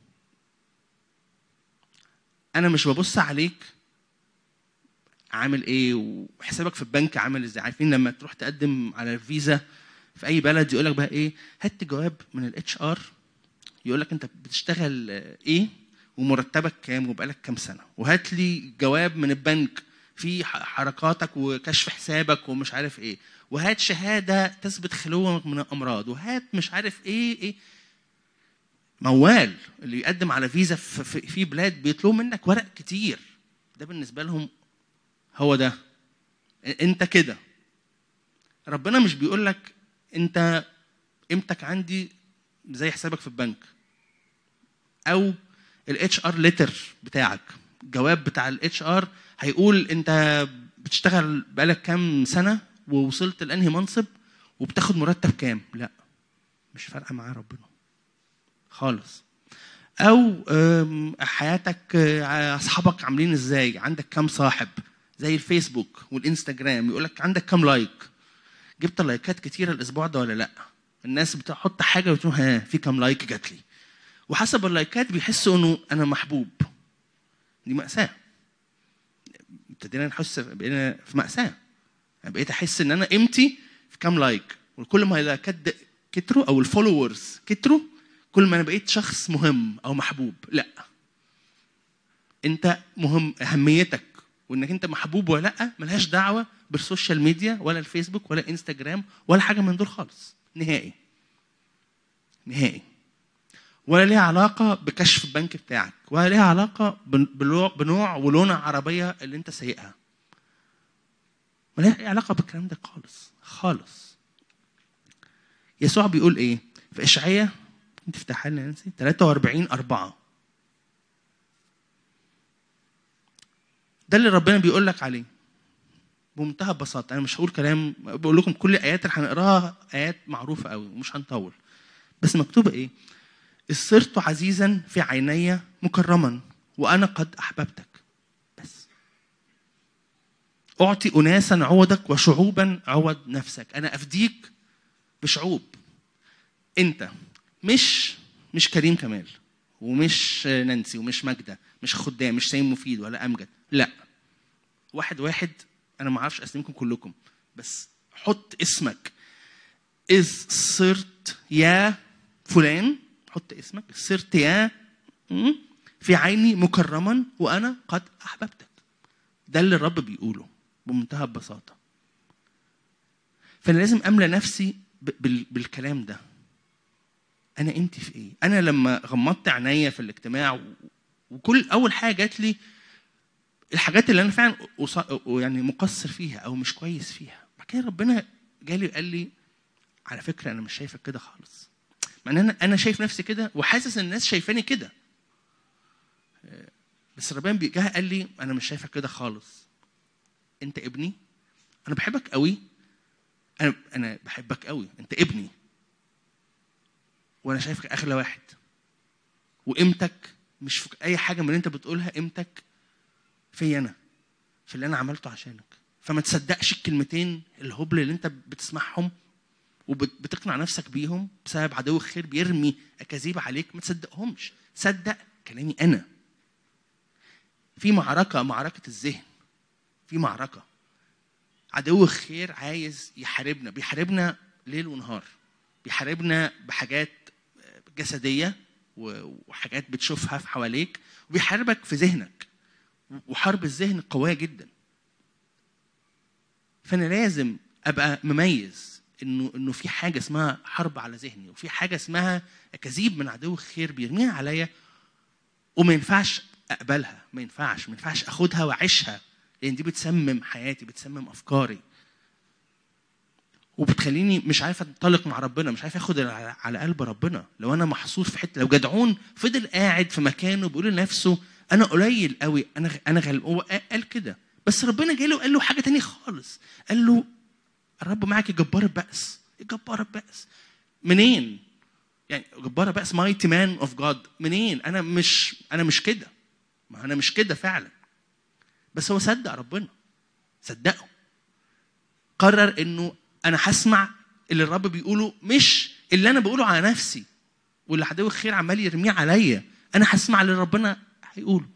انا مش ببص عليك عامل ايه وحسابك في البنك عامل ازاي عارفين لما تروح تقدم على الفيزا في اي بلد يقول لك بقى ايه هات جواب من الاتش ار يقول لك انت بتشتغل آه، ايه ومرتبك كام وبقالك كام سنه وهات لي جواب من البنك في ح- حركاتك وكشف حسابك ومش عارف ايه وهات شهاده تثبت خلوك من الامراض وهات مش عارف ايه ايه موال اللي يقدم على فيزا في, في, في بلاد بيطلبوا منك ورق كتير ده بالنسبه لهم هو ده انت كده ربنا مش بيقول لك انت قيمتك عندي زي حسابك في البنك او الاتش ار ليتر بتاعك الجواب بتاع الاتش ار هيقول انت بتشتغل بقالك كام سنه ووصلت لانهي منصب وبتاخد مرتب كام لا مش فارقه معاه ربنا خالص او أم، حياتك آه، اصحابك عاملين ازاي عندك كام صاحب زي الفيسبوك والانستجرام يقول لك عندك كام لايك جبت لايكات كتيره الاسبوع ده ولا لا الناس بتحط حاجه وتقول ها في كام لايك جات لي وحسب اللايكات بيحسوا انه انا محبوب دي مأساة ابتدينا نحس بقينا في مأساة أنا بقيت احس ان انا قيمتي في كام لايك وكل ما اللايكات د- كتروا او الفولورز كتروا كل ما انا بقيت شخص مهم او محبوب لا انت مهم اهميتك وانك انت محبوب ولا لا ملهاش دعوه بالسوشيال ميديا ولا الفيسبوك ولا انستجرام ولا حاجه من دول خالص نهائي نهائي ولا ليها علاقة بكشف البنك بتاعك ولا ليها علاقة بن- بلو- بنوع ولون العربية اللي انت سايقها ما ليها أي علاقة بالكلام ده خالص خالص يسوع بيقول ايه في اشعياء انت افتحها لنا يا نانسي 43 4 ده اللي ربنا بيقول لك عليه بمنتهى البساطة أنا مش هقول كلام بقول لكم كل الآيات اللي هنقراها آيات معروفة قوي ومش هنطول بس مكتوبة إيه؟ إذ صرت عزيزا في عيني مكرما وأنا قد أحببتك بس اعطي اناسا عوضك وشعوبا عوض نفسك انا افديك بشعوب انت مش مش كريم كمال ومش نانسي ومش ماجده مش خدام مش سيم مفيد ولا امجد لا واحد واحد انا ما اعرفش اسميكم كلكم بس حط اسمك اذ صرت يا فلان حط اسمك صرت يا م? في عيني مكرما وانا قد احببتك ده اللي الرب بيقوله بمنتهى البساطه فانا لازم املى نفسي ب- بال- بالكلام ده انا انت في ايه انا لما غمضت عينيا في الاجتماع و- وكل اول حاجه جات لي الحاجات اللي انا فعلا أص- يعني مقصر فيها او مش كويس فيها بعد كده ربنا جالي وقال لي على فكره انا مش شايفك كده خالص مع ان انا انا شايف نفسي كده وحاسس ان الناس شايفاني كده آه، بس ربنا بي- جه قال لي انا مش شايفك كده خالص انت ابني انا بحبك قوي انا انا بحبك قوي انت ابني وانا شايفك اغلى واحد وقيمتك مش في اي حاجه من اللي انت بتقولها قيمتك في انا في اللي انا عملته عشانك فما تصدقش الكلمتين الهبل اللي انت بتسمعهم وبتقنع نفسك بيهم بسبب عدو الخير بيرمي اكاذيب عليك ما تصدقهمش صدق كلامي انا في معركه معركه الذهن في معركه عدو الخير عايز يحاربنا بيحاربنا ليل ونهار بيحاربنا بحاجات جسديه و- وحاجات بتشوفها في حواليك وبيحاربك في ذهنك وحرب الذهن قويه جدا فانا لازم ابقى مميز انه انه في حاجه اسمها حرب على ذهني وفي حاجه اسمها اكاذيب من عدو الخير بيرميها عليا وما ينفعش اقبلها ما ينفعش ما ينفعش اخدها واعيشها لان دي بتسمم حياتي بتسمم افكاري وبتخليني مش عارف انطلق مع ربنا مش عارف اخد على على قلب ربنا لو انا محصور في حته لو جدعون فضل قاعد في مكانه بيقول لنفسه انا قليل قوي انا انا غل هو قال كده بس ربنا جاي له قال له حاجه تانية خالص قال له الرب معك جبار البأس جبار البأس منين يعني جبار البأس مايتي مان اوف جاد منين انا مش انا مش كده ما انا مش كده فعلا بس هو صدق ربنا صدقه قرر انه انا هسمع اللي الرب بيقوله مش اللي انا بقوله على نفسي واللي عدو الخير عمال يرميه عليا انا هسمع اللي ربنا هيقوله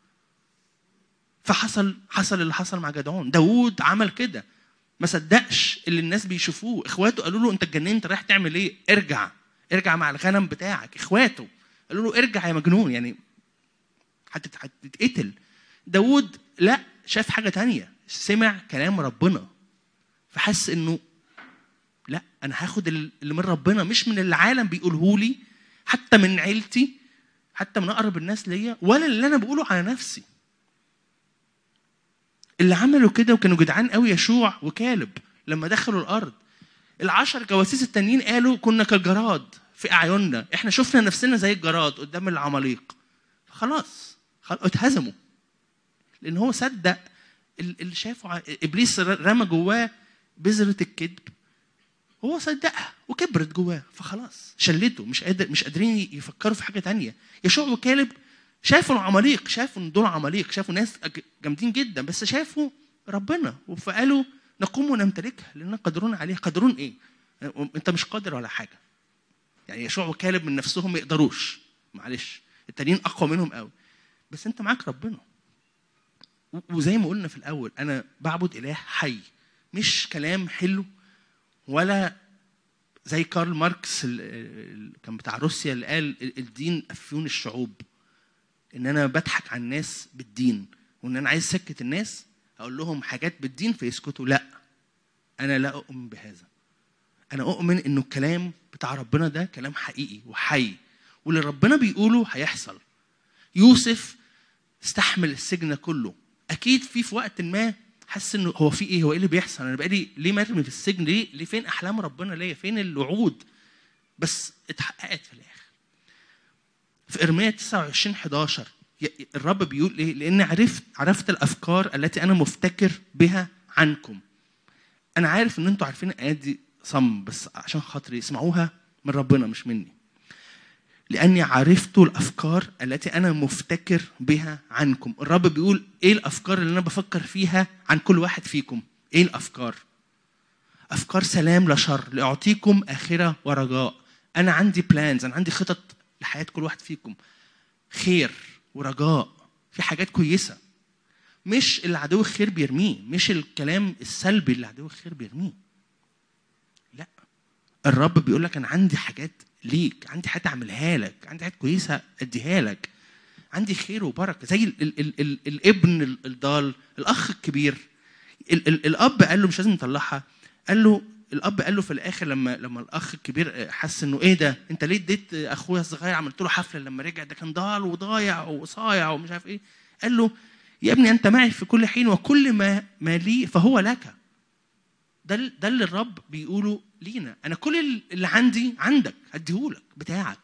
فحصل حصل اللي حصل مع جدعون داوود عمل كده ما صدقش اللي الناس بيشوفوه اخواته قالوا له انت اتجننت رايح تعمل ايه ارجع ارجع مع الغنم بتاعك اخواته قالوا له ارجع يا مجنون يعني هتت- هتتقتل داوود لا شاف حاجه تانية سمع كلام ربنا فحس انه لا انا هاخد اللي من ربنا مش من العالم بيقوله لي حتى من عيلتي حتى من اقرب الناس ليا ولا اللي انا بقوله على نفسي اللي عملوا كده وكانوا جدعان قوي يشوع وكالب لما دخلوا الارض العشر جواسيس التانيين قالوا كنا كالجراد في اعيننا احنا شفنا نفسنا زي الجراد قدام العماليق خلاص خلاص اتهزموا لان هو صدق ال- اللي شافه ع- ابليس ر- رمى جواه بذره الكذب هو صدقها وكبرت جواه فخلاص شلته مش قادر مش قادرين يفكروا في حاجه تانية يشوع وكالب شافوا العماليق شافوا ان دول عماليق شافوا ناس أج- جامدين جدا بس شافوا ربنا فقالوا نقوم ونمتلكها لاننا قادرون عليها قادرون ايه؟ انت مش قادر ولا حاجه يعني يشوع وكالب من نفسهم ما يقدروش معلش التانيين اقوى منهم قوي بس انت معاك ربنا و- وزي ما قلنا في الاول انا بعبد اله حي مش كلام حلو ولا زي كارل ماركس ال- ال- كان بتاع روسيا اللي قال ال- الدين افيون الشعوب ان انا بضحك على الناس بالدين وان انا عايز سكت الناس اقول لهم حاجات بالدين فيسكتوا لا انا لا اؤمن بهذا انا اؤمن انه الكلام بتاع ربنا ده كلام حقيقي وحي واللي ربنا بيقوله هيحصل يوسف استحمل السجن كله اكيد في في وقت ما حس انه هو في ايه هو ايه اللي بيحصل انا بقالي ليه مرمي في السجن ليه ليه فين احلام ربنا ليا فين الوعود بس اتحققت في الاخر في ارميا 29 11 ي- الرب بيقول ايه لان عرفت عرفت الافكار التي انا مفتكر بها عنكم انا عارف ان انتوا عارفين الايات دي صم بس عشان خاطري اسمعوها من ربنا مش مني لاني عرفت الافكار التي انا مفتكر بها عنكم الرب بيقول ايه الافكار اللي انا بفكر فيها عن كل واحد فيكم ايه الافكار افكار سلام لا شر لاعطيكم اخره ورجاء انا عندي بلانز انا عندي خطط لحياه كل واحد فيكم خير ورجاء في حاجات كويسه مش اللي عدو الخير بيرميه مش الكلام السلبي اللي عدو الخير بيرميه لا الرب بيقول لك انا عندي حاجات ليك عندي حاجات اعملها لك عندي حاجات كويسه اديها لك عندي خير وبركه زي ال ال ال ال الابن ال- الضال الاخ الكبير ال ال الاب قال له مش لازم نطلعها قال له الاب قال له في الاخر لما لما الاخ الكبير حس انه ايه ده انت ليه اديت اخويا الصغير عملت له حفله لما رجع ده كان ضال وضايع وصايع ومش عارف ايه قال له يا ابني انت معي في كل حين وكل ما ما لي فهو لك ده ال- ده اللي الرب بيقوله لينا انا كل اللي عندي عندك هديهولك بتاعك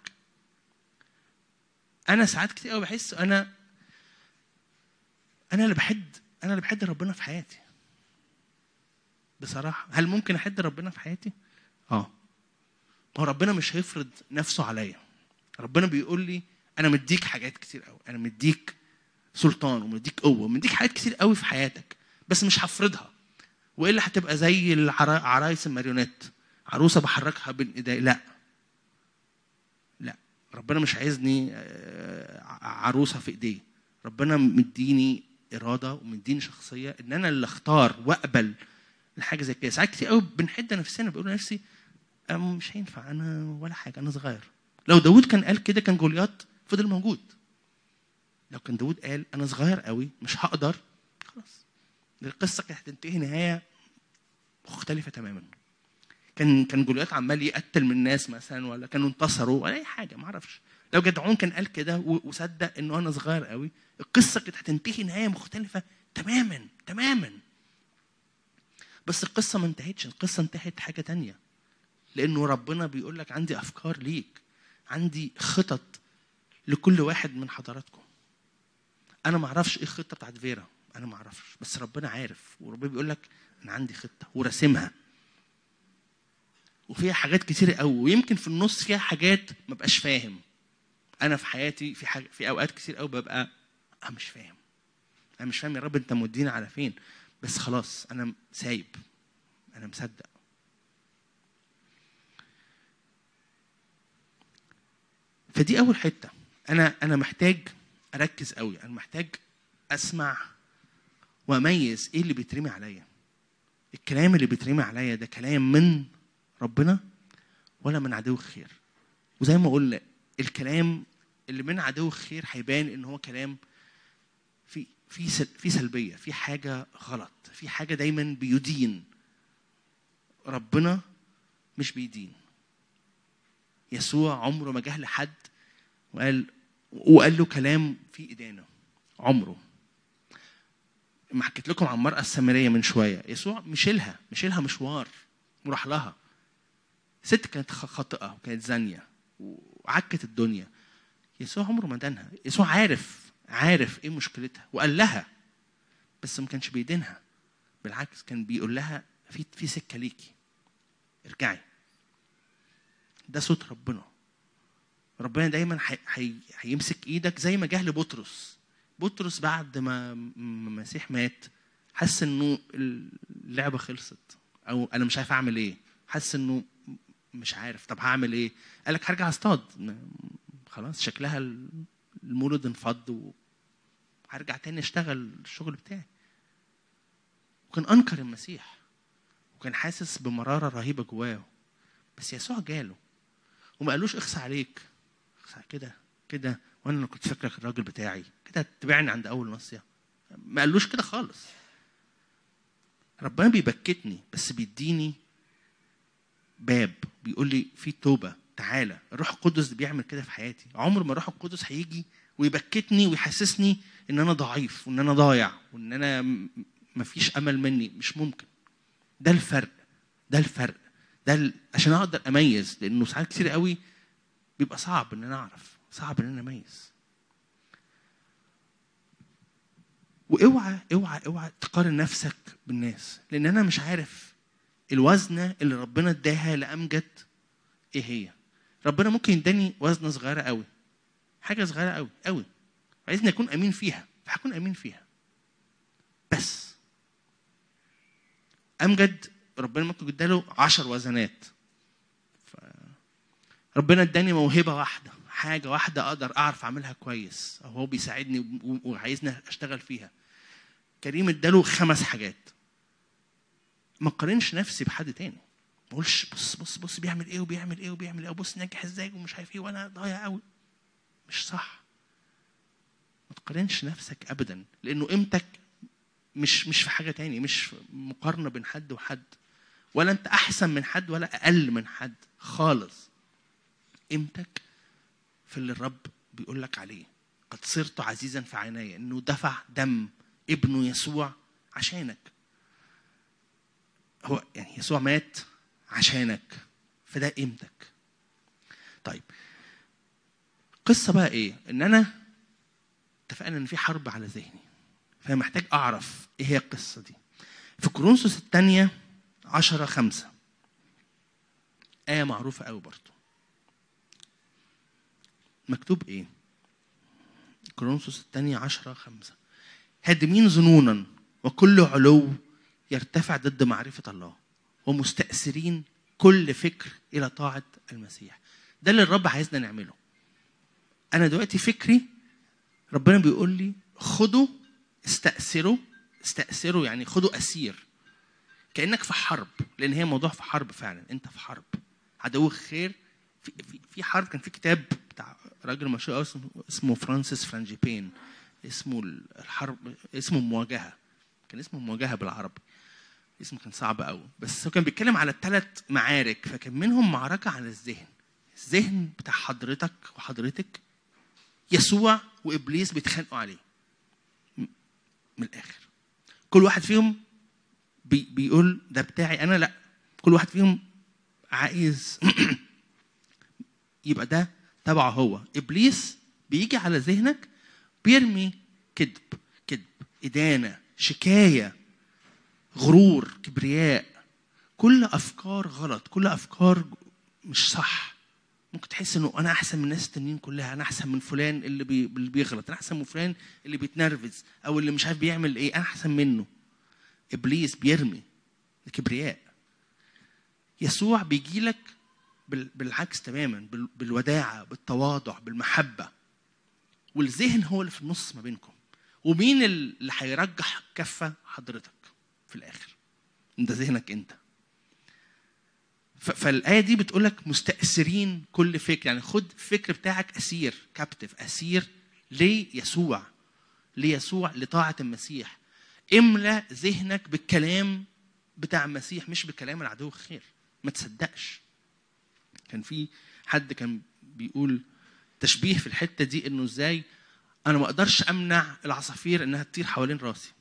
انا ساعات كتير قوي بحس انا انا اللي بحد انا اللي بحد ربنا في حياتي بصراحه هل ممكن احد ربنا في حياتي اه ما هو ربنا مش هيفرض نفسه عليا ربنا بيقول لي انا مديك حاجات كتير قوي انا مديك سلطان ومديك قوه ومديك حاجات كتير قوي في حياتك بس مش هفرضها والا هتبقى زي العرا- عرايس الماريونيت عروسه بحركها بين ايدي لا لا ربنا مش عايزني آه، عروسه في ايديه ربنا مديني اراده ومديني شخصيه ان انا اللي اختار واقبل الحاجه زي كده ساعات كتير قوي بنحد نفسنا بقول لنفسي أنا مش هينفع انا ولا حاجه انا صغير لو داود كان قال كده كان جوليات فضل موجود لو كان داود قال انا صغير قوي مش هقدر خلاص القصه كانت هتنتهي نهايه مختلفه تماما كان كان جوليات عمال يقتل من الناس مثلا ولا كانوا انتصروا ولا اي حاجه ما اعرفش لو جدعون كان قال كده و- وصدق انه انا صغير قوي القصه كانت هتنتهي نهايه مختلفه تماما تماما بس القصه ما انتهتش القصه انتهت حاجه تانية لانه ربنا بيقول لك عندي افكار ليك عندي خطط لكل واحد من حضراتكم انا ما اعرفش ايه الخطه بتاعت فيرا انا ما اعرفش بس ربنا عارف وربنا بيقول لك انا عندي خطه وراسمها وفيها حاجات كتير قوي ويمكن في النص فيها حاجات ما بقاش فاهم انا في حياتي في حاجة في اوقات كتير قوي ببقى انا مش فاهم انا مش فاهم يا رب انت مودينا على فين بس خلاص انا سايب انا مصدق فدي اول حته انا انا محتاج اركز قوي انا محتاج اسمع واميز ايه اللي بيترمي عليا الكلام اللي بيترمي عليا ده كلام من ربنا ولا من عدو الخير وزي ما قلنا الكلام اللي من عدو الخير هيبان ان هو كلام في في سل- في سلبيه في حاجه غلط في حاجه دايما بيدين ربنا مش بيدين يسوع عمره ما جه لحد وقال وقال له كلام فيه إدانة عمره ما حكيت لكم عن المرأة السامرية من شوية يسوع مشيلها مشيلها مشوار وراح لها ست كانت خ- خاطئة وكانت زانية وعكت الدنيا يسوع عمره ما دانها يسوع عارف عارف ايه مشكلتها وقال لها بس ما كانش بيدينها بالعكس كان بيقول لها في في سكة ليكي ارجعي ده صوت ربنا ربنا دايما حي... حي... هيمسك ايدك زي ما جه لبطرس بطرس بعد ما م- المسيح مات حس انه اللعبه خلصت او انا مش عارف اعمل ايه حس انه مش عارف طب هعمل ايه قال لك هرجع اصطاد م- خلاص شكلها المولد انفض وهرجع تاني اشتغل الشغل بتاعي وكان انكر المسيح وكان حاسس بمراره رهيبه جواه بس يسوع جاله وما قالوش اخسى عليك اخسى كده كده وانا اللي كنت فاكرك الراجل بتاعي كده تبعني عند اول نصيه ما قالوش كده خالص ربنا بيبكتني بس بيديني باب بيقول لي في توبه تعالى الروح القدس بيعمل كده في حياتي عمر ما الروح القدس هيجي ويبكتني ويحسسني ان انا ضعيف وان انا ضايع وان انا م- مفيش امل مني مش ممكن ده الفرق ده الفرق ده ال... عشان اقدر اميز لانه ساعات كتير قوي بيبقى صعب ان انا اعرف صعب ان انا اميز واوعى اوعى اوعى تقارن نفسك بالناس لان انا مش عارف الوزنه اللي ربنا اداها لامجد ايه هي ربنا ممكن يداني وزنه صغيره قوي حاجه صغيره قوي قوي عايزني اكون امين فيها فهكون امين فيها بس امجد ربنا ممكن اداله عشر وزنات ف... ربنا اداني موهبه واحده حاجه واحده اقدر اعرف اعملها كويس او هو بيساعدني و- وعايزني اشتغل فيها كريم اداله خمس حاجات ما قارنش نفسي بحد تاني ما اقولش بص بص بص بيعمل ايه وبيعمل ايه وبيعمل ايه وبص ناجح ازاي ومش عارف ايه وانا ضايع قوي مش صح ما تقارنش نفسك ابدا لانه قيمتك مش مش في حاجه تاني مش في مقارنه بين حد وحد ولا انت احسن من حد ولا اقل من حد خالص قيمتك في اللي الرب بيقول لك عليه قد صرت عزيزا في عيني انه دفع دم ابنه يسوع عشانك هو يعني يسوع مات عشانك فده قيمتك طيب قصة بقى ايه ان انا اتفقنا ان في حرب على ذهني فانا محتاج اعرف ايه هي القصة دي في كورنثوس الثانية عشرة خمسة آية معروفة قوي برضو مكتوب ايه كورنثوس الثانية عشرة خمسة هادمين ظنونا وكل علو يرتفع ضد معرفة الله ومستأثرين كل فكر إلى طاعة المسيح ده اللي الرب عايزنا نعمله أنا دلوقتي فكري ربنا بيقول لي خدوا استأثروا استأثروا يعني خدوا أسير كأنك في حرب لأن هي موضوع في حرب فعلا أنت في حرب عدوك خير في, في, في حرب كان في كتاب بتاع راجل مشهور أوي اسمه, اسمه فرانسيس فرانجيبين اسمه الحرب اسمه مواجهة كان اسمه مواجهة بالعربي اسمه كان صعب قوي بس هو كان بيتكلم على ثلاث معارك فكان منهم معركة على الذهن الذهن بتاع حضرتك وحضرتك يسوع وإبليس بيتخانقوا عليه م- من الآخر كل واحد فيهم بي بيقول ده بتاعي أنا لا كل واحد فيهم عايز يبقى ده تبعه هو إبليس بيجي على ذهنك بيرمي كذب كذب إدانة شكاية غرور كبرياء كل افكار غلط كل افكار مش صح ممكن تحس انه انا احسن من الناس التانيين كلها انا احسن من فلان اللي, بي... اللي بيغلط انا احسن من فلان اللي بيتنرفز او اللي مش عارف بيعمل ايه انا احسن منه ابليس بيرمي الكبرياء يسوع بيجي لك بال... بالعكس تماما بال... بالوداعه بالتواضع بالمحبه والذهن هو اللي في النص ما بينكم ومين اللي هيرجح كفه حضرتك في الاخر انت ذهنك انت ف- فالايه دي بتقول لك مستأثرين كل فكر يعني خد الفكر بتاعك اسير كابتف اسير ليسوع ليسوع لطاعه المسيح املا ذهنك بالكلام بتاع المسيح مش بكلام العدو الخير ما تصدقش كان في حد كان بيقول تشبيه في الحته دي انه ازاي انا ما اقدرش امنع العصافير انها تطير حوالين راسي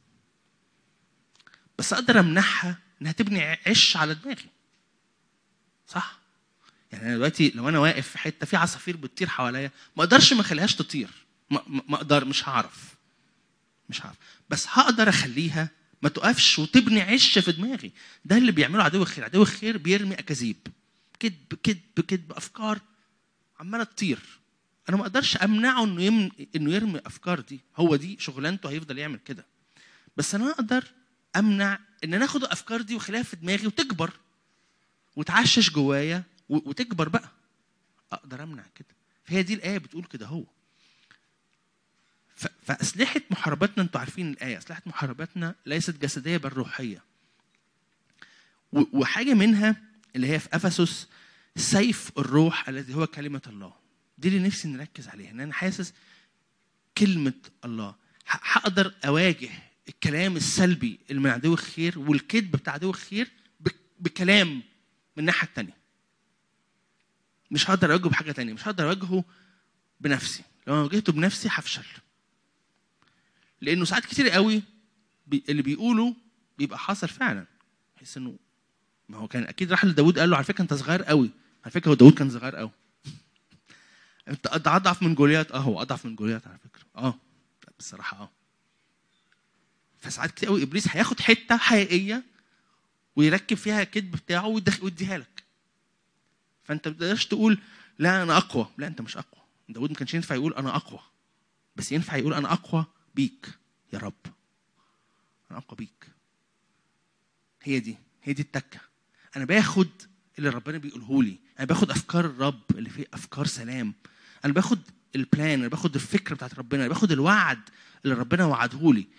بس اقدر امنعها انها تبني عش على دماغي صح يعني انا دلوقتي لو انا واقف في حته في عصافير بتطير حواليا ما اقدرش ما اخليهاش تطير ما, ما ما اقدر مش هعرف مش هعرف بس هقدر اخليها ما تقفش وتبني عش في دماغي ده اللي بيعمله عدو الخير عدو الخير بيرمي اكاذيب كذب كذب كذب افكار عماله تطير انا ما اقدرش امنعه انه يم... انه يرمي افكار دي هو دي شغلانته هيفضل يعمل كده بس انا اقدر امنع ان انا اخد الافكار دي واخليها في دماغي وتكبر وتعشش جوايا و- وتكبر بقى اقدر امنع كده فهي دي الايه بتقول كده هو ف- فاسلحه محاربتنا انتوا عارفين الايه اسلحه محاربتنا ليست جسديه بل روحيه و- وحاجه منها اللي هي في افسس سيف الروح الذي هو كلمه الله دي اللي نفسي نركز عليها ان انا حاسس كلمه الله ه- هقدر اواجه الكلام السلبي اللي من عدو الخير والكذب بتاع عدو الخير ب- بكلام من الناحيه التانيه مش هقدر اواجهه بحاجه تانية مش هقدر اواجهه بنفسي لو انا واجهته بنفسي هفشل لانه ساعات كتير قوي بي اللي بيقوله بيبقى حاصل فعلا بحس انه ما هو كان اكيد راح لداود قال له على فكره انت صغير قوي على فكره هو داود كان صغير قوي انت أنت اضعف من جوليات اه هو اضعف من جوليات على فكره اه بصراحه اه فساعات كتير قوي ابليس هياخد حته حقيقيه ويركب فيها الكذب بتاعه ويدخ- ويديها لك فانت ما تقدرش تقول لا انا اقوى لا انت مش اقوى داود ما كانش ينفع يقول انا اقوى بس ينفع يقول انا اقوى بيك يا رب انا اقوى بيك هي دي هي دي التكه انا باخد اللي ربنا بيقوله لي انا باخد افكار الرب اللي فيه افكار سلام انا باخد البلان انا باخد الفكره بتاعت ربنا انا باخد الوعد اللي ربنا وعده لي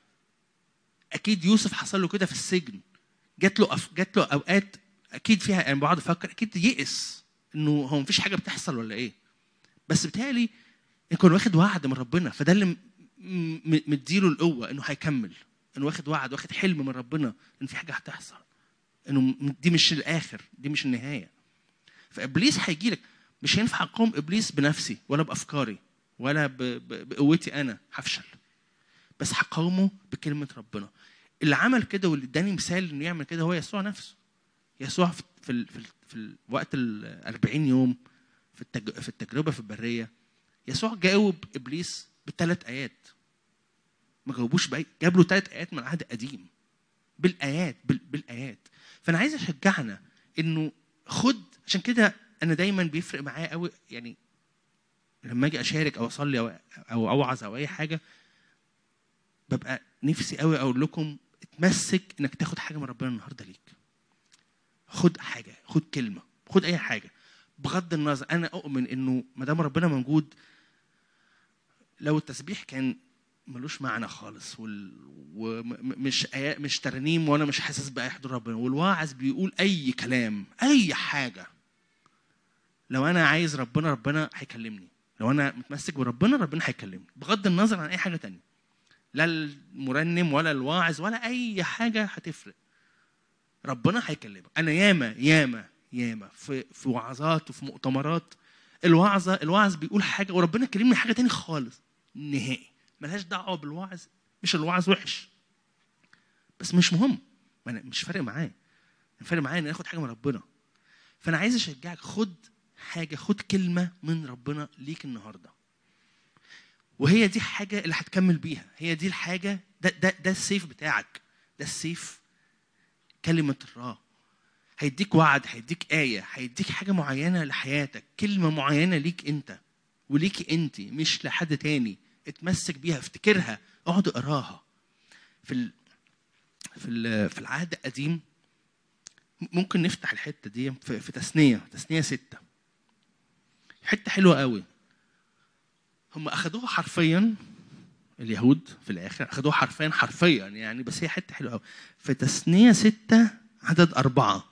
اكيد يوسف حصل له كده في السجن جات له أف... جات له اوقات اكيد فيها انا يعني بقعد افكر اكيد يئس انه هو مفيش حاجه بتحصل ولا ايه بس بتهيألي يكون واخد وعد من ربنا فده اللي م- م- مديله القوه انه هيكمل انه واخد وعد واخد حلم من ربنا ان في حاجه هتحصل انه م- دي مش الاخر دي مش النهايه فابليس هيجي لك مش هينفع اقاوم ابليس بنفسي ولا بافكاري ولا ب- ب- بقوتي انا هفشل بس هقاومه بكلمه ربنا اللي عمل كده واللي اداني مثال انه يعمل كده هو يسوع نفسه يسوع في في ال- في, ال- في ال- وقت ال 40 يوم في التج... في التجربه في البريه يسوع جاوب ابليس بثلاث ايات ما جاوبوش بأي جاب له ثلاث ايات من العهد القديم بالايات بال... بالايات فانا عايز اشجعنا انه خد عشان كده انا دايما بيفرق معايا قوي يعني لما اجي اشارك او اصلي او او اوعظ او اي حاجه ببقى نفسي قوي اقول لكم اتمسك انك تاخد حاجه من ربنا النهارده ليك خد حاجه خد كلمه خد اي حاجه بغض النظر انا اؤمن انه ما دام ربنا موجود لو التسبيح كان ملوش معنى خالص وال... ومش آيات مش ترنيم وانا مش حاسس باي حضور ربنا والواعظ بيقول اي كلام اي حاجه لو انا عايز ربنا ربنا هيكلمني لو انا متمسك بربنا ربنا هيكلمني بغض النظر عن اي حاجه تانية لا المرنم ولا الواعظ ولا اي حاجه هتفرق ربنا هيكلمك انا ياما ياما ياما في في وعظات وفي مؤتمرات الوعظه الوعظ بيقول حاجه وربنا كلمني حاجه تاني خالص نهائي ملهاش دعوه بالوعظ مش الوعظ وحش بس مش مهم ما أنا مش فارق معايا فارق معايا ان اخد حاجه من ربنا فانا عايز اشجعك خد حاجه خد كلمه من ربنا ليك النهارده وهي دي الحاجه اللي هتكمل بيها هي دي الحاجه ده ده ده السيف بتاعك ده السيف كلمه الله هيديك وعد هيديك آية هيديك حاجة معينة لحياتك كلمة معينة ليك أنت وليكي أنت مش لحد تاني اتمسك بيها افتكرها اقعد اقراها في ال... في ال... في العهد القديم ممكن نفتح الحتة دي في, في تثنية تثنية ستة حتة حلوة قوي هم أخدوها حرفيا اليهود في الآخر أخدوها حرفيا حرفيا يعني بس هي حتة حلوة قوي في تثنية ستة عدد أربعة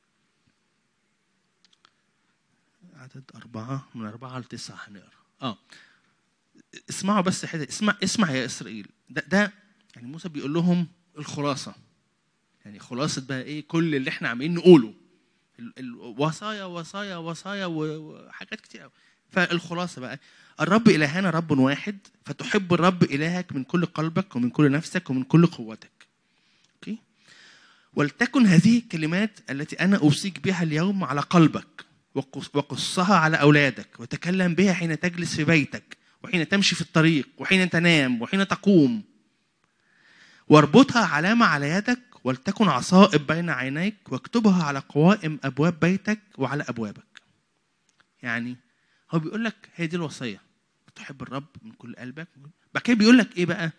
عدد أربعة من أربعة لتسعة هنقرا اه اسمعوا بس حته اسمع اسمع يا إسرائيل ده ده يعني موسى بيقول لهم الخلاصة يعني خلاصة بقى إيه كل اللي إحنا عاملين نقوله ال- الوصايا وصايا وصايا و- وحاجات كتير قوي فالخلاصة بقى الرب إلهنا رب واحد فتحب الرب إلهك من كل قلبك ومن كل نفسك ومن كل قوتك أوكي ولتكن هذه الكلمات التي أنا أوصيك بها اليوم على قلبك وقص- وقصها على أولادك وتكلم بها حين تجلس في بيتك وحين تمشي في الطريق وحين تنام وحين تقوم واربطها علامة على يدك ولتكن عصائب بين عينيك واكتبها على قوائم أبواب بيتك وعلى أبوابك يعني هو بيقول لك هي دي الوصية تحب الرب من كل قلبك بعد كده بيقول لك إيه بقى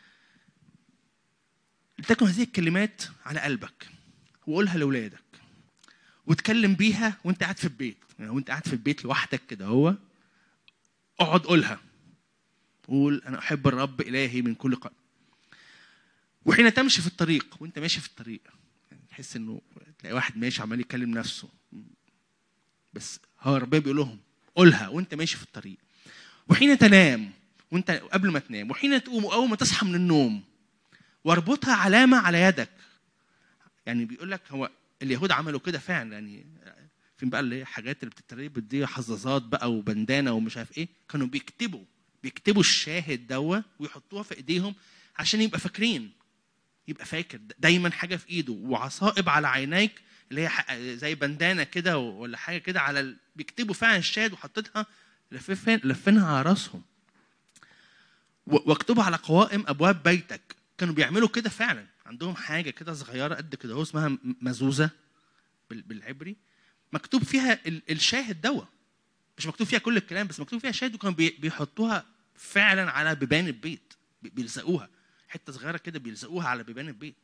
لتكن هذه الكلمات على قلبك وقولها لأولادك وتكلم بيها وانت قاعد في البيت يعني وانت قاعد في البيت لوحدك كده هو اقعد قولها قول انا احب الرب الهي من كل قلب وحين تمشي في الطريق وانت ماشي في الطريق يعني تحس انه تلاقي واحد ماشي عمال يكلم نفسه بس هو ربنا بيقول لهم قولها وانت ماشي في الطريق وحين تنام وانت قبل ما تنام وحين تقوم اول ما تصحى من النوم واربطها علامه على يدك يعني بيقول لك هو اليهود عملوا كده فعلا يعني فين بقى اللي هي حاجات اللي بتتربط دي حظاظات بقى وبندانه ومش عارف ايه كانوا بيكتبوا بيكتبوا الشاهد دوا ويحطوها في ايديهم عشان يبقى فاكرين يبقى فاكر دايما حاجه في ايده وعصائب على عينيك اللي هي ح- زي بندانه كده ولا حاجه كده على ال... بيكتبوا فعلا الشاهد وحطيتها لففين لفينها على راسهم و- واكتبها على قوائم ابواب بيتك كانوا بيعملوا كده فعلا عندهم حاجه كده صغيره قد كده هو اسمها م- مزوزه بال- بالعبري مكتوب فيها ال- الشاهد دوا مش مكتوب فيها كل الكلام بس مكتوب فيها شاهد وكانوا بي- بيحطوها فعلا على بيبان البيت بي- بيلزقوها حته صغيره كده بيلزقوها على بيبان البيت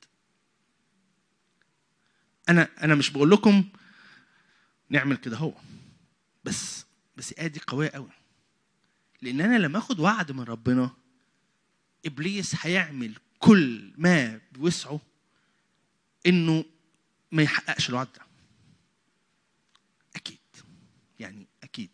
انا انا مش بقول لكم نعمل كده هو بس بس الايه دي قويه قوي لان انا لما اخد وعد من ربنا ابليس هيعمل كل ما بوسعه انه ما يحققش الوعد ده اكيد يعني اكيد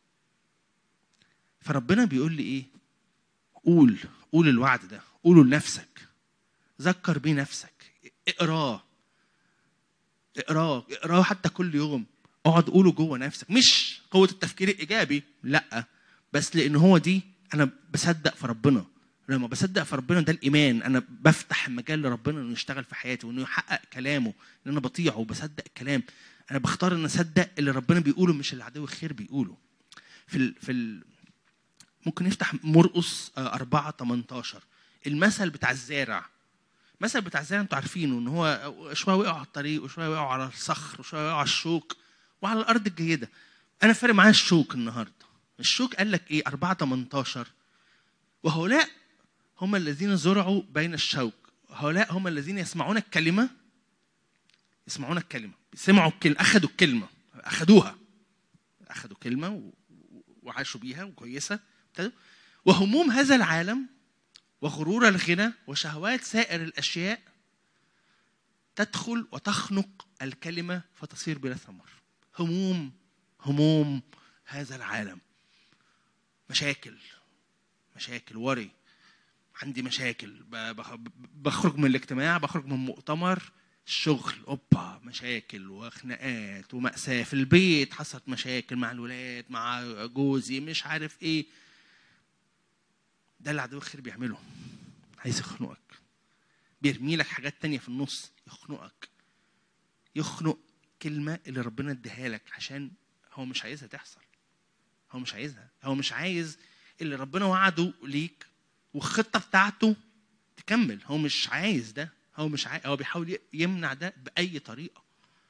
فربنا بيقول لي ايه قول قول الوعد ده قوله لنفسك ذكر بيه نفسك اقراه اقراه اقراه حتى كل يوم اقعد قوله جوه نفسك مش قوه التفكير الايجابي لا بس لان هو دي انا بصدق في ربنا لما بصدق في ربنا ده الايمان انا بفتح المجال لربنا انه يشتغل في حياتي وانه يحقق كلامه ان انا بطيعه وبصدق الكلام انا بختار ان اصدق اللي ربنا بيقوله مش اللي عدو الخير بيقوله في ال في ال ممكن نفتح مرقس آه، 4 18 المثل بتاع الزارع المثل بتاع الزارع انتوا عارفينه ان هو شويه وقعوا على الطريق وشويه وقعوا على الصخر وشويه وقعوا على الشوك وعلى الارض الجيده انا فارق معايا الشوك النهارده الشوك قال لك ايه 4 18 وهؤلاء هم الذين زرعوا بين الشوك هؤلاء هم الذين يسمعون الكلمه يسمعون الكلمه سمعوا الكلمه اخذوا الكلمه اخذوها اخذوا كلمه و- وعاشوا بيها وكويسه ابتدوا وهموم هذا العالم وغرور الغنى وشهوات سائر الاشياء تدخل وتخنق الكلمه فتصير بلا ثمر هموم هموم هذا العالم مشاكل مشاكل وري عندي مشاكل ب- بخ- بخرج من الاجتماع بخرج من مؤتمر الشغل اوبا مشاكل وخناقات ومأساة في البيت حصلت مشاكل مع الولاد مع جوزي مش عارف ايه ده اللي عدو الخير بيعمله عايز يخنقك بيرمي لك حاجات تانية في النص يخنقك يخنق كلمة اللي ربنا اديها لك عشان هو مش عايزها تحصل هو مش عايزها هو مش عايز اللي ربنا وعده ليك والخطة بتاعته تكمل هو مش عايز ده هو مش عايز هو بيحاول ي- يمنع ده بأي طريقة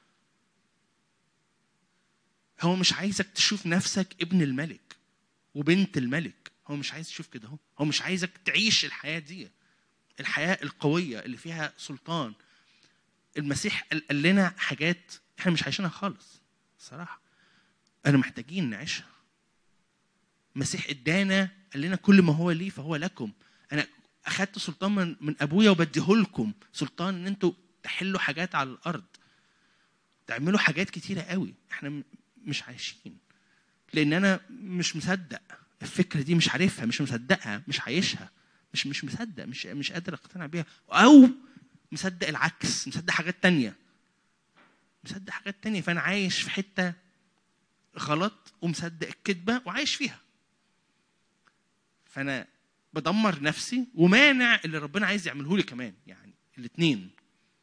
هو مش عايزك تشوف نفسك ابن الملك وبنت الملك هو مش عايز يشوف كده هو هو مش عايزك تعيش الحياة دي الحياة القوية اللي فيها سلطان المسيح قال قال لنا حاجات احنا مش عايشينها خالص صراحة أنا محتاجين نعيشها المسيح ادانا قال لنا كل ما هو لي فهو لكم انا اخدت سلطان من من ابويا وبديه لكم سلطان ان انتوا تحلوا حاجات على الارض تعملوا حاجات كتيره قوي احنا م- مش عايشين لان انا مش مصدق الفكره دي مش عارفها مش مصدقها مش عايشها مش مش مصدق مش مش قادر اقتنع بيها او مصدق العكس مصدق حاجات تانية مصدق حاجات تانية فانا عايش في حته غلط ومصدق الكذبه وعايش فيها فانا بدمر نفسي ومانع اللي ربنا عايز يعمله لي كمان يعني الاثنين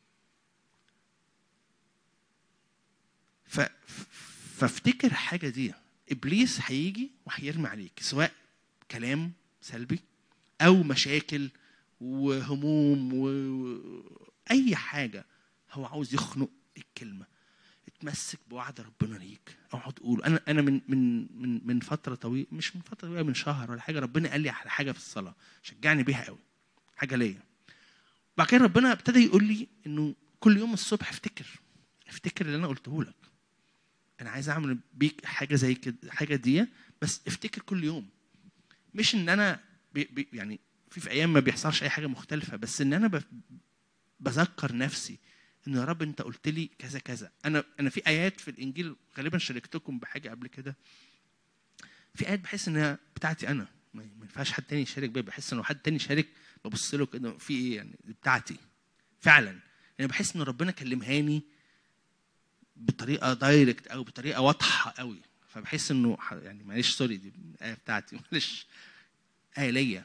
ف... فافتكر حاجه دي ابليس هيجي وهيرمي عليك سواء كلام سلبي او مشاكل وهموم واي حاجه هو عاوز يخنق الكلمه اتمسك بوعد ربنا ليك اقعد قول انا انا من من من من فتره طويله مش من فتره طويله من شهر ولا حاجه ربنا قال لي على حاجه في الصلاه شجعني بيها قوي حاجه ليا بعد كده ربنا ابتدى يقول لي انه كل يوم الصبح افتكر افتكر اللي انا قلته لك انا عايز اعمل بيك حاجه زي كده حاجه دي بس افتكر كل يوم مش ان انا بي بي يعني في في ايام ما بيحصلش اي حاجه مختلفه بس ان انا ب- بذكر نفسي ان يا رب انت قلت لي كذا كذا انا انا في ايات في الانجيل غالبا شاركتكم بحاجه قبل كده في ايات بحس انها بتاعتي انا ما ما ينفعش حد تاني يشارك بيها بحس انه حد تاني يشارك ببص له كده في ايه يعني دي بتاعتي فعلا يعني بحس ان ربنا كلمهاني بطريقه دايركت او بطريقه واضحه قوي فبحس انه ح- يعني معلش سوري دي الايه بتاعتي معلش ايه ليا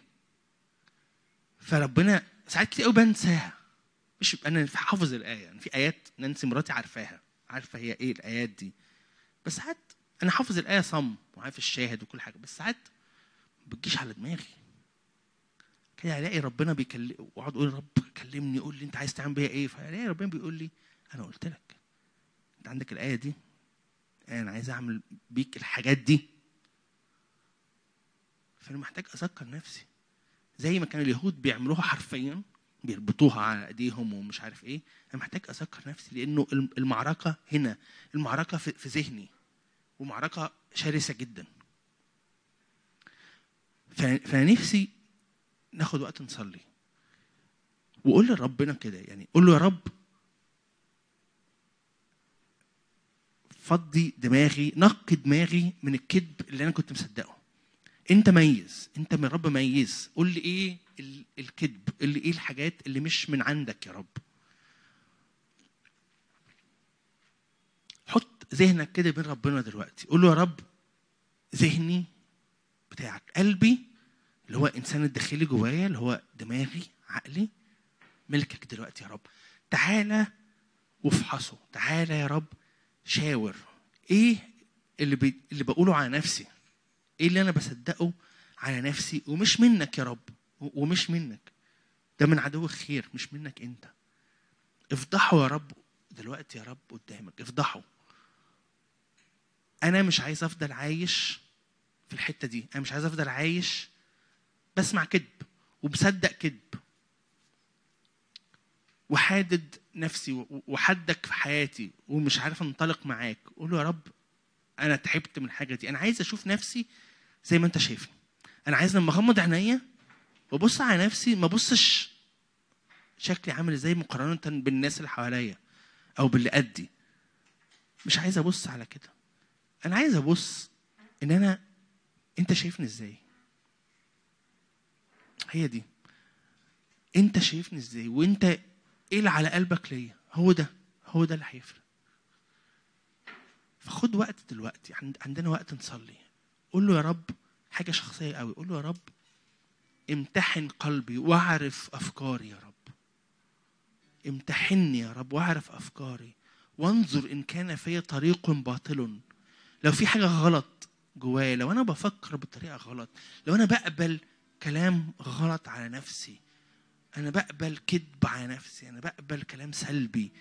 فربنا ساعات كتير قوي بنساها مش انا حافظ الايه يعني في ايات نانسي مراتي عارفاها عارفه هي ايه الايات دي بس ساعات انا حافظ الايه صم وعارف الشاهد وكل حاجه بس ساعات ما بتجيش على دماغي كده الاقي ربنا بيكلم واقعد اقول يا رب كلمني قول لي انت عايز تعمل بيها ايه فالاقي ربنا بيقول لي انا قلت لك انت عندك الايه دي انا عايز اعمل بيك الحاجات دي فانا محتاج اذكر نفسي زي ما كان اليهود بيعملوها حرفيا بيربطوها على ايديهم ومش عارف ايه انا محتاج اذكر نفسي لانه الم- المعركه هنا المعركه في في ذهني ومعركه شرسه جدا ف- فانا نفسي ناخد وقت نصلي وقول لربنا كده يعني قول له يا رب فضي دماغي نقي دماغي من الكذب اللي انا كنت مصدقه انت ميز انت من رب ميز قول لي ايه ال- الكذب قول لي ايه الحاجات اللي مش من عندك يا رب حط ذهنك كده بين ربنا دلوقتي قول له يا رب ذهني بتاعك قلبي اللي هو انسان الداخلي جوايا اللي هو دماغي عقلي ملكك دلوقتي يا رب تعالى وافحصه تعالى يا رب شاور ايه اللي بي... اللي بقوله على نفسي ايه اللي انا بصدقه على نفسي ومش منك يا رب و- ومش منك ده من عدو الخير مش منك انت افضحه يا رب دلوقتي يا رب قدامك افضحه انا مش عايز افضل عايش في الحته دي انا مش عايز افضل عايش بسمع كذب ومصدق كذب وحادد نفسي و- وحدك في حياتي ومش عارف انطلق معاك قول له يا رب انا تعبت من الحاجه دي انا عايز اشوف نفسي زي ما انت شايفني انا عايز لما اغمض عينيا وابص على نفسي ما ابصش شكلي عامل ازاي مقارنه بالناس اللي حواليا او باللي قدي مش عايز ابص على كده انا عايز ابص ان انا انت شايفني ازاي هي دي انت شايفني ازاي وانت ايه اللي على قلبك ليا هو ده هو ده اللي هيفرق فخد وقت دلوقتي عند- عندنا وقت نصلي قول له يا رب حاجه شخصيه قوي قول له يا رب امتحن قلبي واعرف افكاري يا رب امتحني يا رب واعرف افكاري وانظر ان كان في طريق باطل لو في حاجه غلط جوايا لو انا بفكر بطريقه غلط لو انا بقبل كلام غلط على نفسي انا بقبل كذب على نفسي انا بقبل كلام سلبي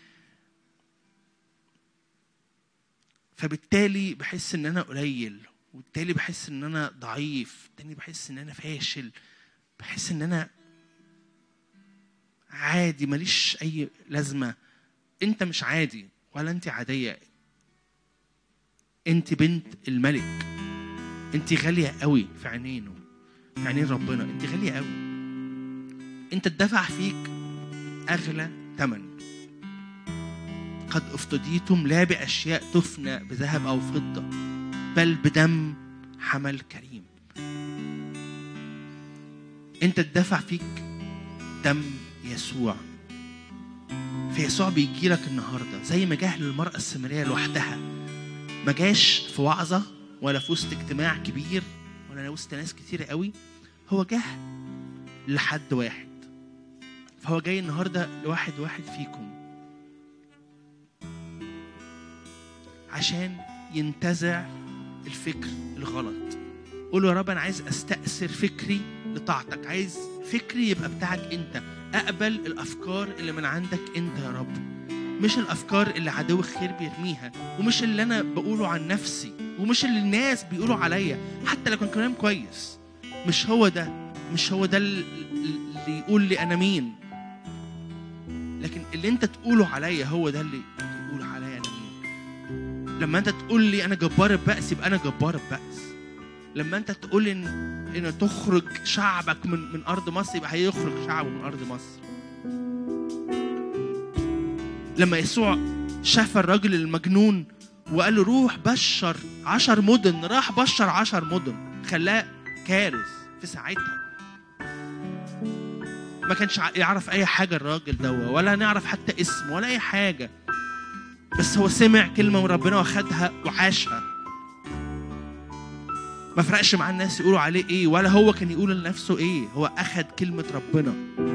فبالتالي بحس ان انا قليل وبالتالي بحس ان انا ضعيف بالتالي بحس ان انا فاشل بحس ان انا عادي ماليش اي لازمه انت مش عادي ولا انت عاديه انت بنت الملك انت غاليه قوي في عينينه في عينين ربنا انت غاليه قوي انت اتدفع فيك اغلى ثمن قد افتديتم لا باشياء تفنى بذهب او فضه بل بدم حمل كريم انت اتدفع فيك دم يسوع فيسوع بيجي لك النهارده زي ما جه للمراه السامريه لوحدها ما جاش في وعظه ولا في وسط اجتماع كبير ولا وسط ناس كتيره قوي هو جه لحد واحد فهو جاي النهارده لواحد واحد فيكم عشان ينتزع الفكر الغلط قول له يا رب انا عايز استأثر فكري لطاعتك عايز فكري يبقى بتاعك انت اقبل الافكار اللي من عندك انت يا رب مش الافكار اللي عدو الخير بيرميها ومش اللي انا بقوله عن نفسي ومش اللي الناس بيقولوا عليا حتى لو كان كلام كويس مش هو ده مش هو ده ال- اللي يقول لي انا مين لكن اللي انت تقوله عليا هو ده اللي يقول عليا انا مين لما انت تقول لي انا جبار البأس يبقى انا جبار البأس لما انت تقول ان ان تخرج شعبك من من ارض مصر يبقى هيخرج شعبه من ارض مصر لما يسوع شاف الراجل المجنون وقال له روح بشر عشر مدن راح بشر عشر مدن خلاه كارث في ساعتها ما كانش ع- يعرف اي حاجه الراجل ده ولا نعرف حتى اسمه ولا اي حاجه بس هو سمع كلمه من ربنا واخدها وعاشها ما فرقش مع الناس يقولوا عليه ايه ولا هو كان يقول لنفسه ايه هو اخد كلمه ربنا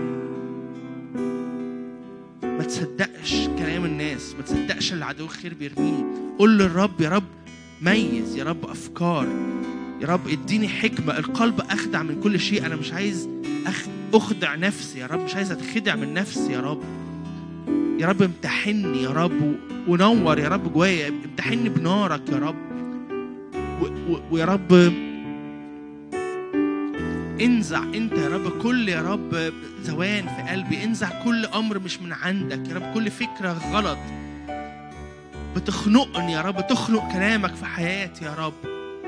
ما تصدقش كلام الناس ما تصدقش اللي عدو الخير بيرميه قول للرب يا رب ميز يا رب افكار يا رب اديني حكمه القلب اخدع من كل شيء انا مش عايز أخ... اخدع نفسي يا رب مش عايز اتخدع من نفسي يا رب يا رب امتحني يا رب و... ونور يا رب جوايا امتحني بنارك يا رب و... و... ويا رب انزع انت يا رب كل يا رب زوان في قلبي انزع كل امر مش من عندك يا رب كل فكره غلط بتخنقني يا رب تخنق كلامك في حياتي يا رب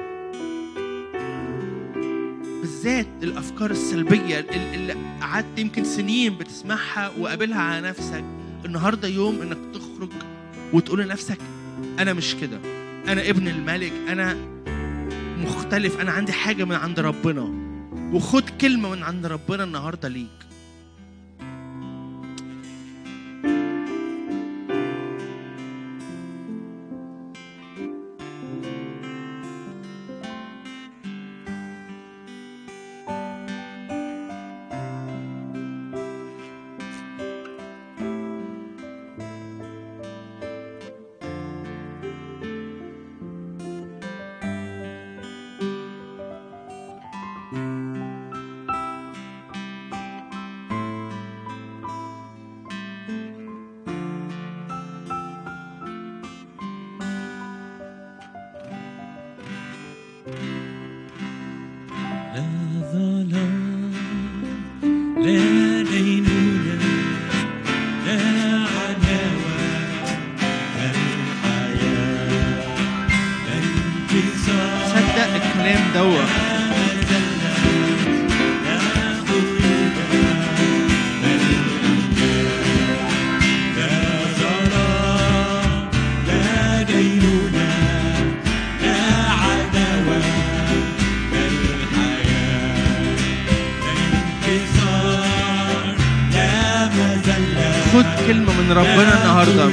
بالذات الافكار السلبيه ال- اللي قعدت يمكن سنين بتسمعها وقابلها على نفسك النهارده يوم انك تخرج وتقول لنفسك انا مش كده انا ابن الملك انا مختلف انا عندي حاجه من عند ربنا وخد كلمه من عند ربنا النهارده ليك لا ظلام لا دينونة لا عداوة الحياة لا انتصار صدق الكلام دوت لا قيود بل لا ظلام لا دينونة لا عداوة بل حياة لا انتصار لا مذلة خد كلمه من ربنا النهارده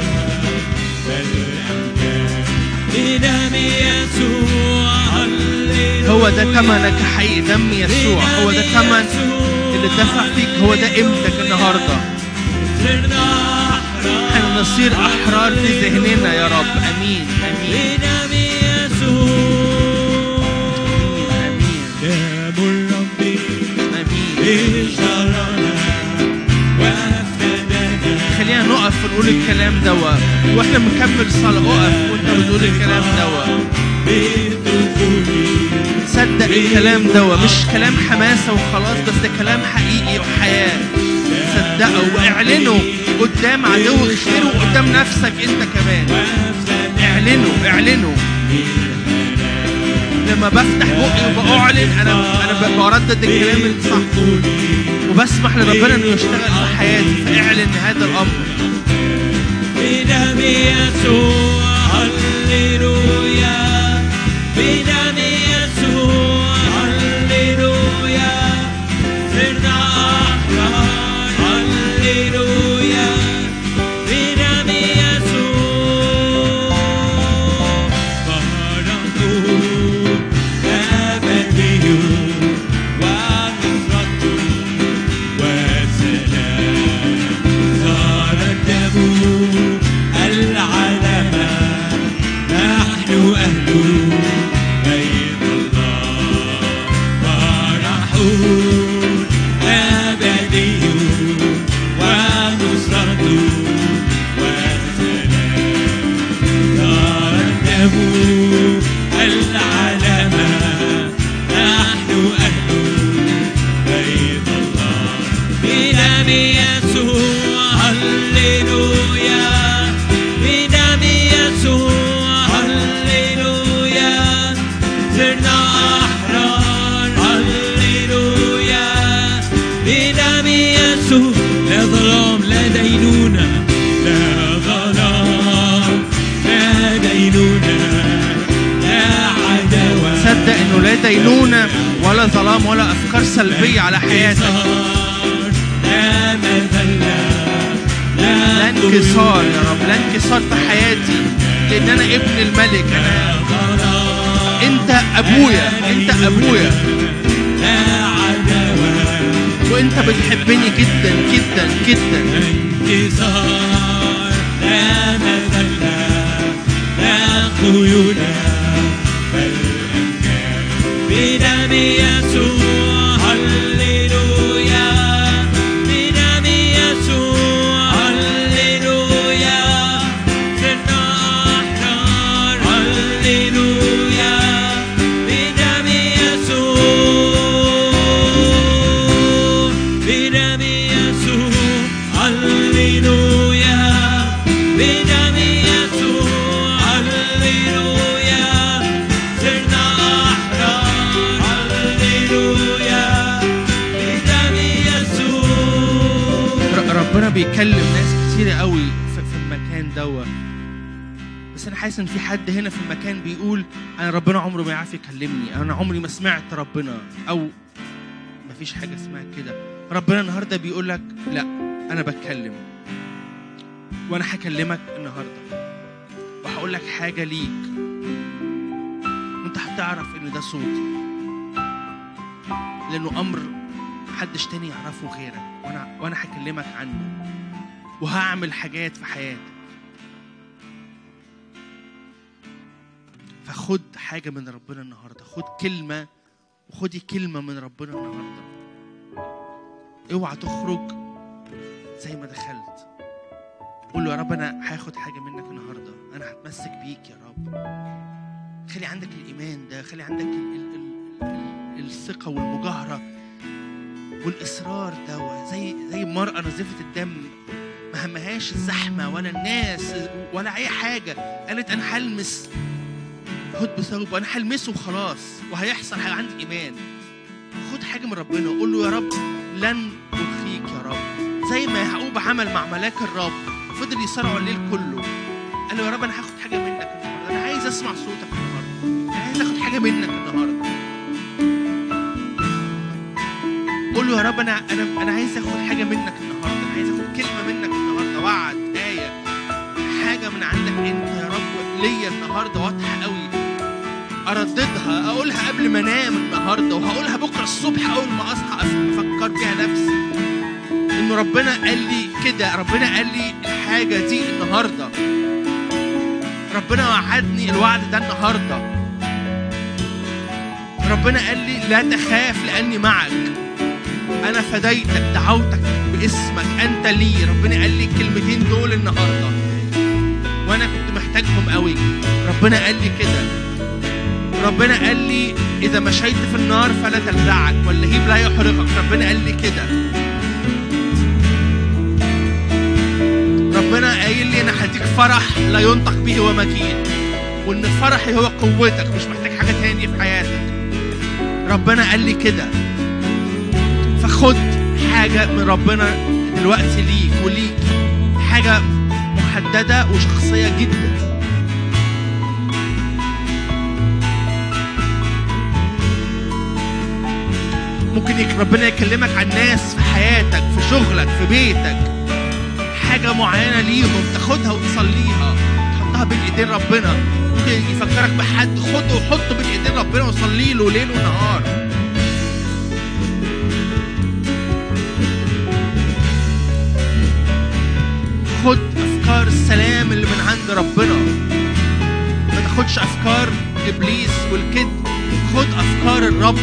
بدم يسوع هللويا هو ده ثمنك حقيقي دم يسوع هو ده ثمن اللي دفع فيك هو ده قيمتك النهارده صرنا أحرار احنا نصير احرار في ذهننا يا رب امين امين بدم يسوع امين دم الرب امين اشترانا وافتدانا خلينا نقف ونقول الكلام دوت واحنا بنكمل صلاه اقف وانت بتقول الكلام دوت بالدخول صدق الكلام دوت مش كلام حماسه وخلاص بس ده كلام حقيقي وحياه صدقه واعلنه قدام عدو خير وقدام نفسك انت كمان اعلنه اعلنه لما بفتح بقي وبأعلن انا انا ب- بردد الكلام الصح وبسمح لربنا انه يشتغل في حياتي فاعلن هذا الامر بدم يسوع هللويا بدم يسوع هللويا صرنا أحرار هللويا بدم يسوع فرحه أبدي ونصرة وسلام صار الدم العلامة نحن أهل بيت الله فرح أبدي ونصرة وسلام صار الدم العلامة نحن أهل بيت الله بدم يسوع هللويا بدم يسوع هللويا صرنا أحرار هللويا بدم يسوع لا ظلام لا دينونة لا ظلام لا دينونة لا عداوة صدق انه لا دينونه ولا ظلام ولا افكار سلبيه على حياتك لا مذلة لا انكسار يا رب لا انكسار في حياتي لان انا ابن الملك انا انت ابويا انت ابويا لا عداوة وانت بتحبني جدا جدا جدا انتصار لا مذلة لا قيود بل أمجاد بدم يسوع هللويا بدم يسوع هللويا صرنا أحرار هللويا بدم يسوع بيكلم ناس كتيرة قوي في, في المكان دوا بس انا حاسس ان في حد هنا في المكان بيقول انا ربنا عمره ما يعرف يكلمني انا عمري ما سمعت ربنا او مفيش حاجه اسمها كده ربنا النهارده بيقول لك لا انا بتكلم وانا هكلمك النهارده وهقول لك حاجه ليك وانت هتعرف ان ده صوتي لانه امر محدش تاني يعرفه غيرك وانا وانا هكلمك عنه وهعمل حاجات في حياتك فخد حاجة من ربنا النهاردة خد كلمة وخدي كلمة من ربنا النهاردة اوعى تخرج زي ما دخلت قول له يا رب انا هاخد حاجة منك النهاردة انا هتمسك بيك يا رب خلي عندك الإيمان ده خلي عندك ال ال ال ال الثقة والمجاهرة والإصرار ده زي زي المرأة نزفت الدم ما همهاش الزحمة ولا الناس ولا أي حاجة قالت أنا هلمس خد بثوب وانا هلمسه وخلاص وهيحصل هيبقى عندي ايمان خد حاجه من ربنا وقول له يا رب لن ارخيك يا رب زي ما يعقوب عمل مع ملاك الرب فضل يصارعه الليل كله قال له يا رب انا هاخد حاجه منك النهارده انا عايز اسمع صوتك النهارده انا عايز اخد حاجه منك النهارده قول له يا رب انا انا انا عايز اخد حاجه منك النهارده انا عايز اخد كلمه منك النهارده وعد ايه حاجه من عندك انت يا رب ليا النهارده واضحه قوي ارددها اقولها قبل ما انام النهارده وهقولها بكره الصبح اول ما اصحى أف- افكر بيها نفسي ان ربنا قال لي كده ربنا قال لي الحاجه دي النهارده ربنا وعدني الوعد ده النهارده ربنا قال لي لا تخاف لاني معك انا فديتك دعوتك باسمك انت لي ربنا قال لي الكلمتين دول النهارده وانا كنت محتاجهم قوي ربنا قال لي كده ربنا قال لي إذا مشيت في النار فلا تلدعك واللهيب لا يحرقك ربنا قال لي كده ربنا قايل لي أنا هديك فرح لا ينطق به ومكين وإن فرحي هو قوتك مش محتاج حاجة تاني في حياتك ربنا قال لي كده فخد حاجة من ربنا دلوقتي ليك وليك حاجة محددة وشخصية جدا ممكن يك ربنا يكلمك عن ناس في حياتك في شغلك في بيتك حاجة معينة ليهم تاخدها وتصليها تحطها بين ايدين ربنا ممكن يفكرك بحد خده وحطه بين ايدين ربنا وصلي له ليل ونهار خد افكار السلام اللي من عند ربنا ما تاخدش افكار ابليس والكذب خد افكار الرب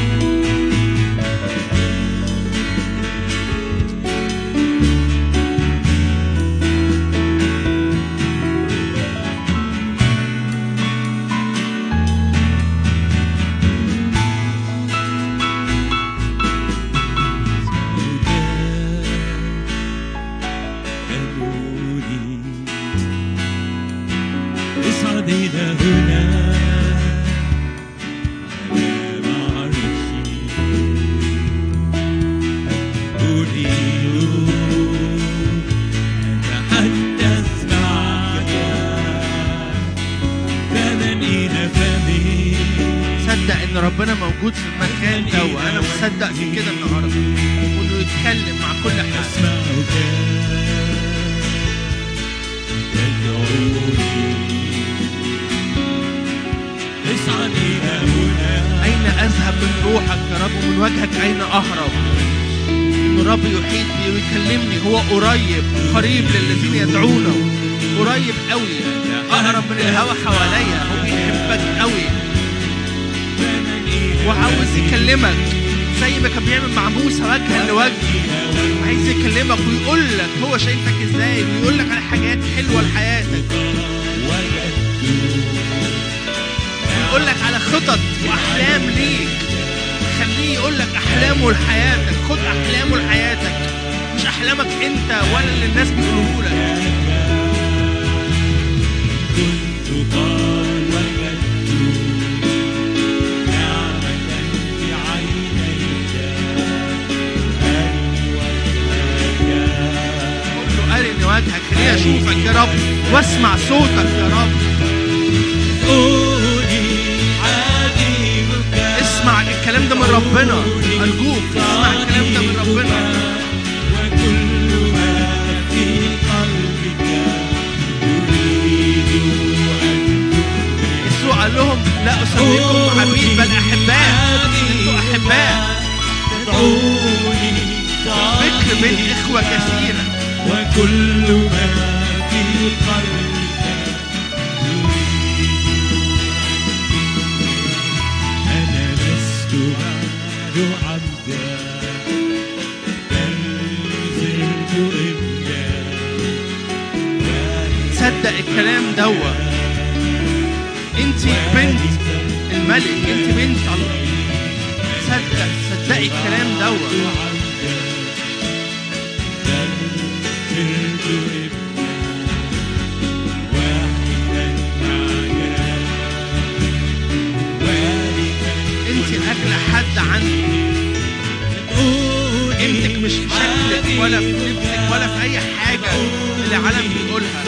قالولي اصعد إلى هنا أمام عرشي أريد أن أتحدث معك فما إلى فمي صدق ان ربنا موجود في المكان ده وانا مصدق في كده النهارده وانه يتكلم مع كل حد أسمعك تدعوني اصعد إلى هنا اين اذهب من روحك يا رب ومن وجهك اين اهرب ان الرب يحيط بي ويكلمني هو قريب قريب للذين يدعونه قريب قوي اهرب من الهوى حواليا هو بيحبك قوي فمن إلى وعاوز يكلمك زي ما كان بيعمل مع موسى وجها لوجه عايز يكلمك ويقول لك هو شايفك ازاي ويقول لك على حاجات حلوه لحياتك يقول لك على خطط واحلام ليك خليه يقول لك احلامه لحياتك خد احلامه لحياتك مش احلامك انت ولا اللي الناس بيقولوه لك كنت قد وجدت نعمة في عينيك أرني وجهك قول له واسمع صوتك يا رب اسمع الكلام ده من ربنا ارجوك اسمع الكلام ده من ربنا وكل ما في قلبك يريد أن يسوع قال لهم لا اسميكم عبيد بل احباء انتوا احباء تدعوني فكر بين اخوه كثيره وكل ما في قلبك أنا لست بعد عبدا بل زرت إبدا صدق الكلام دوا انت بنت الملك انت بنت الله صدق صدقي الكلام دوا انت اغلى حد عندي قيمتك مش في شكلك ولا في لبسك ولا في اي حاجه اللي العالم بيقولها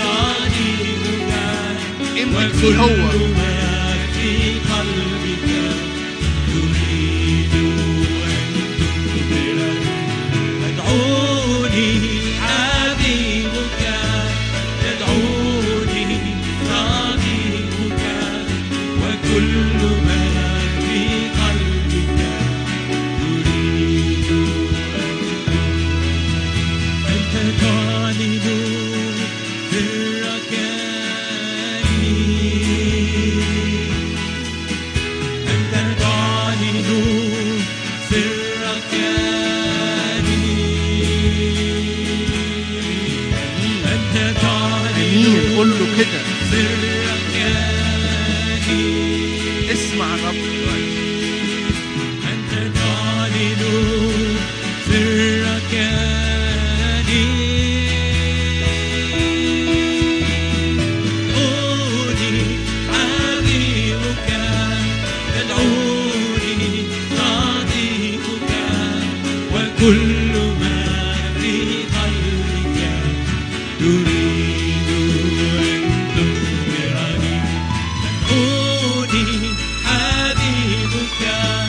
قيمتك فيه هو في قلبك يريد أن تخبرني تدعوني حبيبك تدعوني صديقك وكل ما في قلبك يريد أن أنت تعلن سرك أنت تعلن سرك أنت امين تعلن قول له كده سرك اسمع الرب دلوقتي أنت تعلن سرك تدعوني حبيبك تدعوني صديقك وكل ما في قلبك يريد أن تخبرني تدعوني حبيبك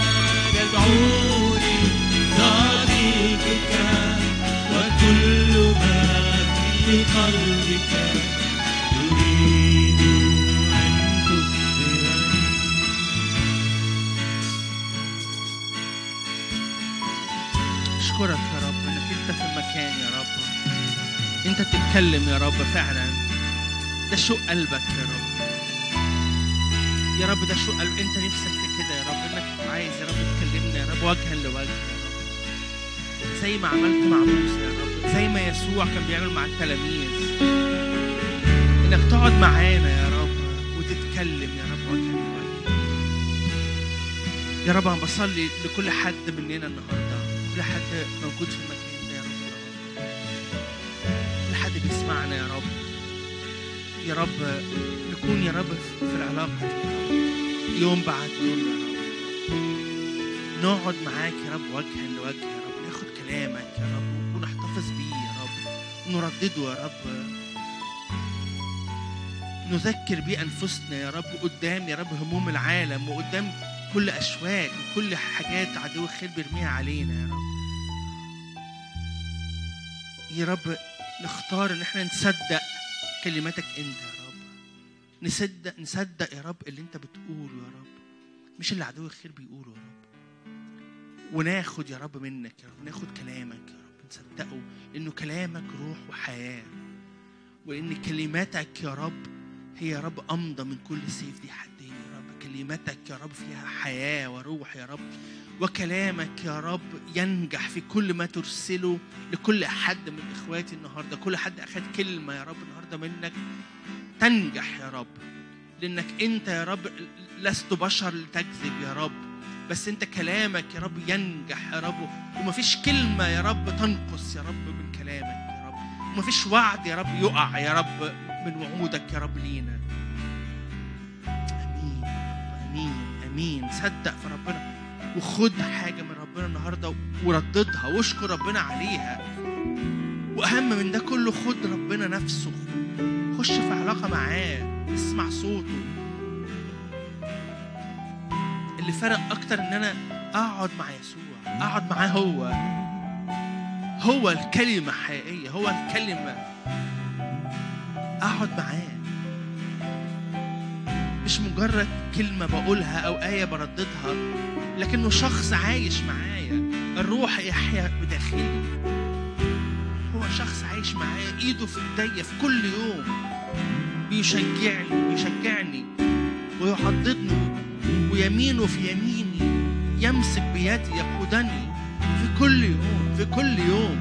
تدعوني صديقك وكل ما في قلبك يريد أن تخبرني اشكرك يا رب انك انت في المكان يا رب انت تتكلم يا رب فعلا ده شوق قلبك يا رب يا رب ده شوق قلب انت نفسك في كده يا رب انك عايز يا رب تكلمنا يا رب وجها لوجه يا رب زي ما عملت مع موسى يا رب زي ما يسوع كان بيعمل مع التلاميذ انك تقعد معانا يا رب وتتكلم يا رب وجها لوجه يا رب انا بصلي لكل حد مننا النهارده كل حد موجود في المكان ده يا رب النهارده كل حد بيسمعنا يا رب يا رب نكون يا رب في العلاقه دي يا رب يوم بعد يوم يا رب نقعد معاك يا رب وجها لوجه يا رب ناخد كلامك يا رب ونحتفظ بيه يا رب نردده يا رب نذكر بيه انفسنا يا رب قدام يا رب هموم العالم وقدام كل اشواك وكل حاجات عدو الخير بيرميها علينا يا رب يا رب نختار ان احنا نصدق كلماتك انت يا رب نصدق نصدق يا رب اللي انت بتقوله يا رب مش اللي عدو الخير بيقوله يا رب وناخد يا رب منك يا رب ناخد كلامك يا رب نصدقه لانه كلامك روح وحياه وان كلماتك يا رب هي يا رب امضى من كل سيف دي حدين يا رب كلماتك يا رب فيها حياه وروح يا رب وكلامك يا رب ينجح في كل ما ترسله لكل حد من اخواتي النهارده كل حد اخذ كلمه يا رب النهارده منك تنجح يا رب لانك انت يا رب لست بشر لتكذب يا رب بس انت كلامك يا رب ينجح يا رب ومفيش كلمه يا رب تنقص يا رب من كلامك يا رب ومفيش وعد يا رب يقع يا رب من وعودك يا رب لينا امين يا رب امين امين صدق في ربنا وخد حاجه من ربنا النهارده ورددها واشكر ربنا عليها واهم من ده كله خد ربنا نفسه خش في علاقة معاه اسمع صوته اللي فرق أكتر إن أنا أقعد مع يسوع أقعد معاه هو هو الكلمة حقيقية هو الكلمة أقعد معاه مش مجرد كلمة بقولها أو آية برددها لكنه شخص عايش معايا الروح يحيا بداخلي هو شخص عايش معايا ايده في ايديا في كل يوم بيشجعني بيشجعني ويحضدني ويمينه في يميني يمسك بيدي يقودني في كل يوم في كل يوم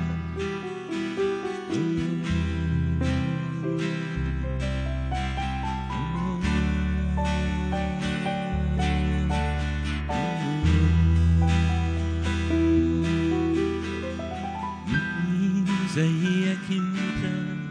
مين زيك انت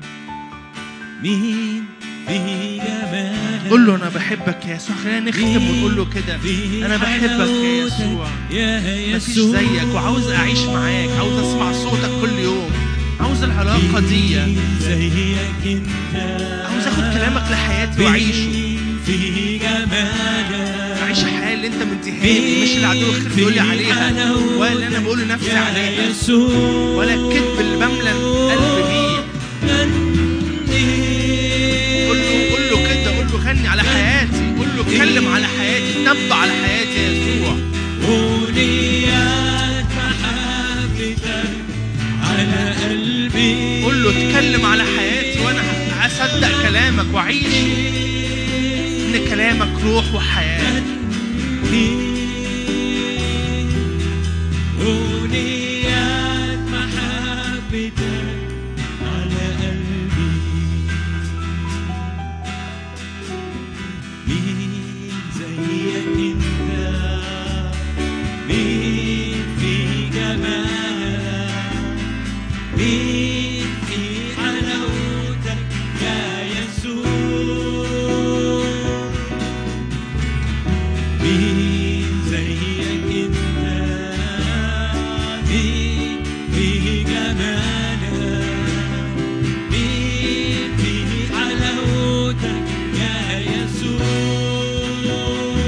مين في جمالك قول له انا بحبك يا يسوع خلينا نختم ونقول له كده في انا بحبك يا يسوع يا مفيش يسوع زيك وعاوز اعيش معاك عاوز اسمع صوتك كل يوم عاوز العلاقه دي مين زيك انت عاوز اخد كلامك لحياتي واعيشه مين في جمالك اعيش الحياه اللي انت مديهاني مش اللي عدو الخير بيقول لي عليها ولا اللي انا بقول لنفسي يا عليها يسوع ولا الكذب اللي بملى القلب بيه قول له قول له كده قول له غني على حياتي قول له اتكلم على حياتي نبض على حياتي يا يسوع أغنيات محبتك على قلبي قول له اتكلم على حياتي وانا هصدق كلامك واعيش ان كلامك روح وحياه أغنيات محبتك على قلبي مين زيك انت مين في جمالك مين في حلاوتك يا يسوع مين زيك انت مين في جمالك مين في حلاوتك يا يسوع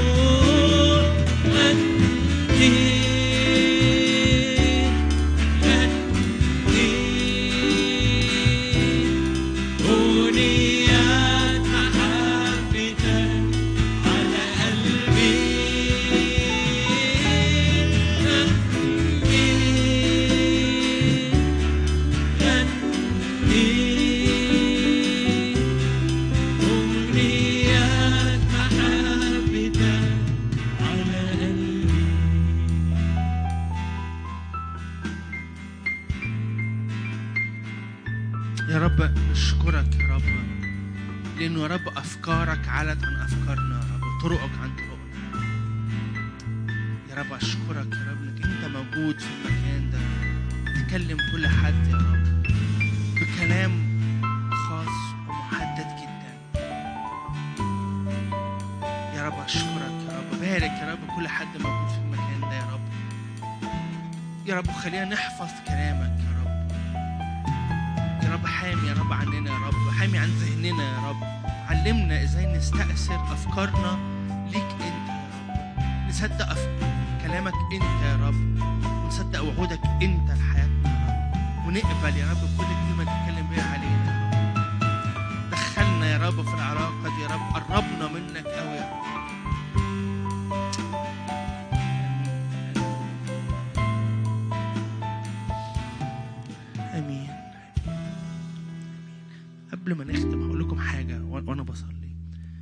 غني غني أغنيات محبتك على قلبي غني غني أغنيات محبتك على قلبي يا رب نشكرك يا رب لانه يا رب افكارك علت عن افكارنا يا رب طرقك عن طرقنا يا رب اشكرك يا رب انك انت موجود في المكان ده تكلم كل حد يا رب بكلام خاص ومحدد جدا يا رب اشكرك يا رب بارك يا رب كل حد موجود في المكان ده يا رب يا رب خلينا نحفظ كلامك يا رب يا رب حامي يا رب عننا يا رب حامي عن ذهننا يا رب علمنا ازاي نستأثر افكارنا ليك انت يا رب نصدق أف... كلامك انت يا رب ونصدق وعودك انت لحياتنا يا رب ونقبل يا رب كل كلمه تتكلم بيها علينا يا رب دخلنا يا رب في العلاقه دي يا رب قربنا منك قوي يا رب امين قبل ما نختم هقول لكم حاجه وأ- وانا بصلي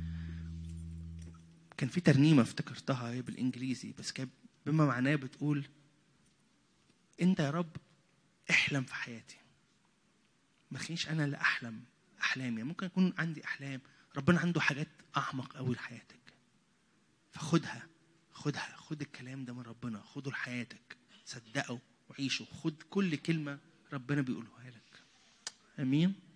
كان في ترنيمه افتكرتها هي بالانجليزي بس كانت بما معناه بتقول انت يا رب احلم في حياتي ما تخلينيش انا اللي احلم احلامي ممكن يكون عندي احلام ربنا عنده حاجات اعمق قوي لحياتك فخدها خدها خد الكلام ده من ربنا خده لحياتك صدقه وعيشه خد كل كلمه ربنا بيقولها لك امين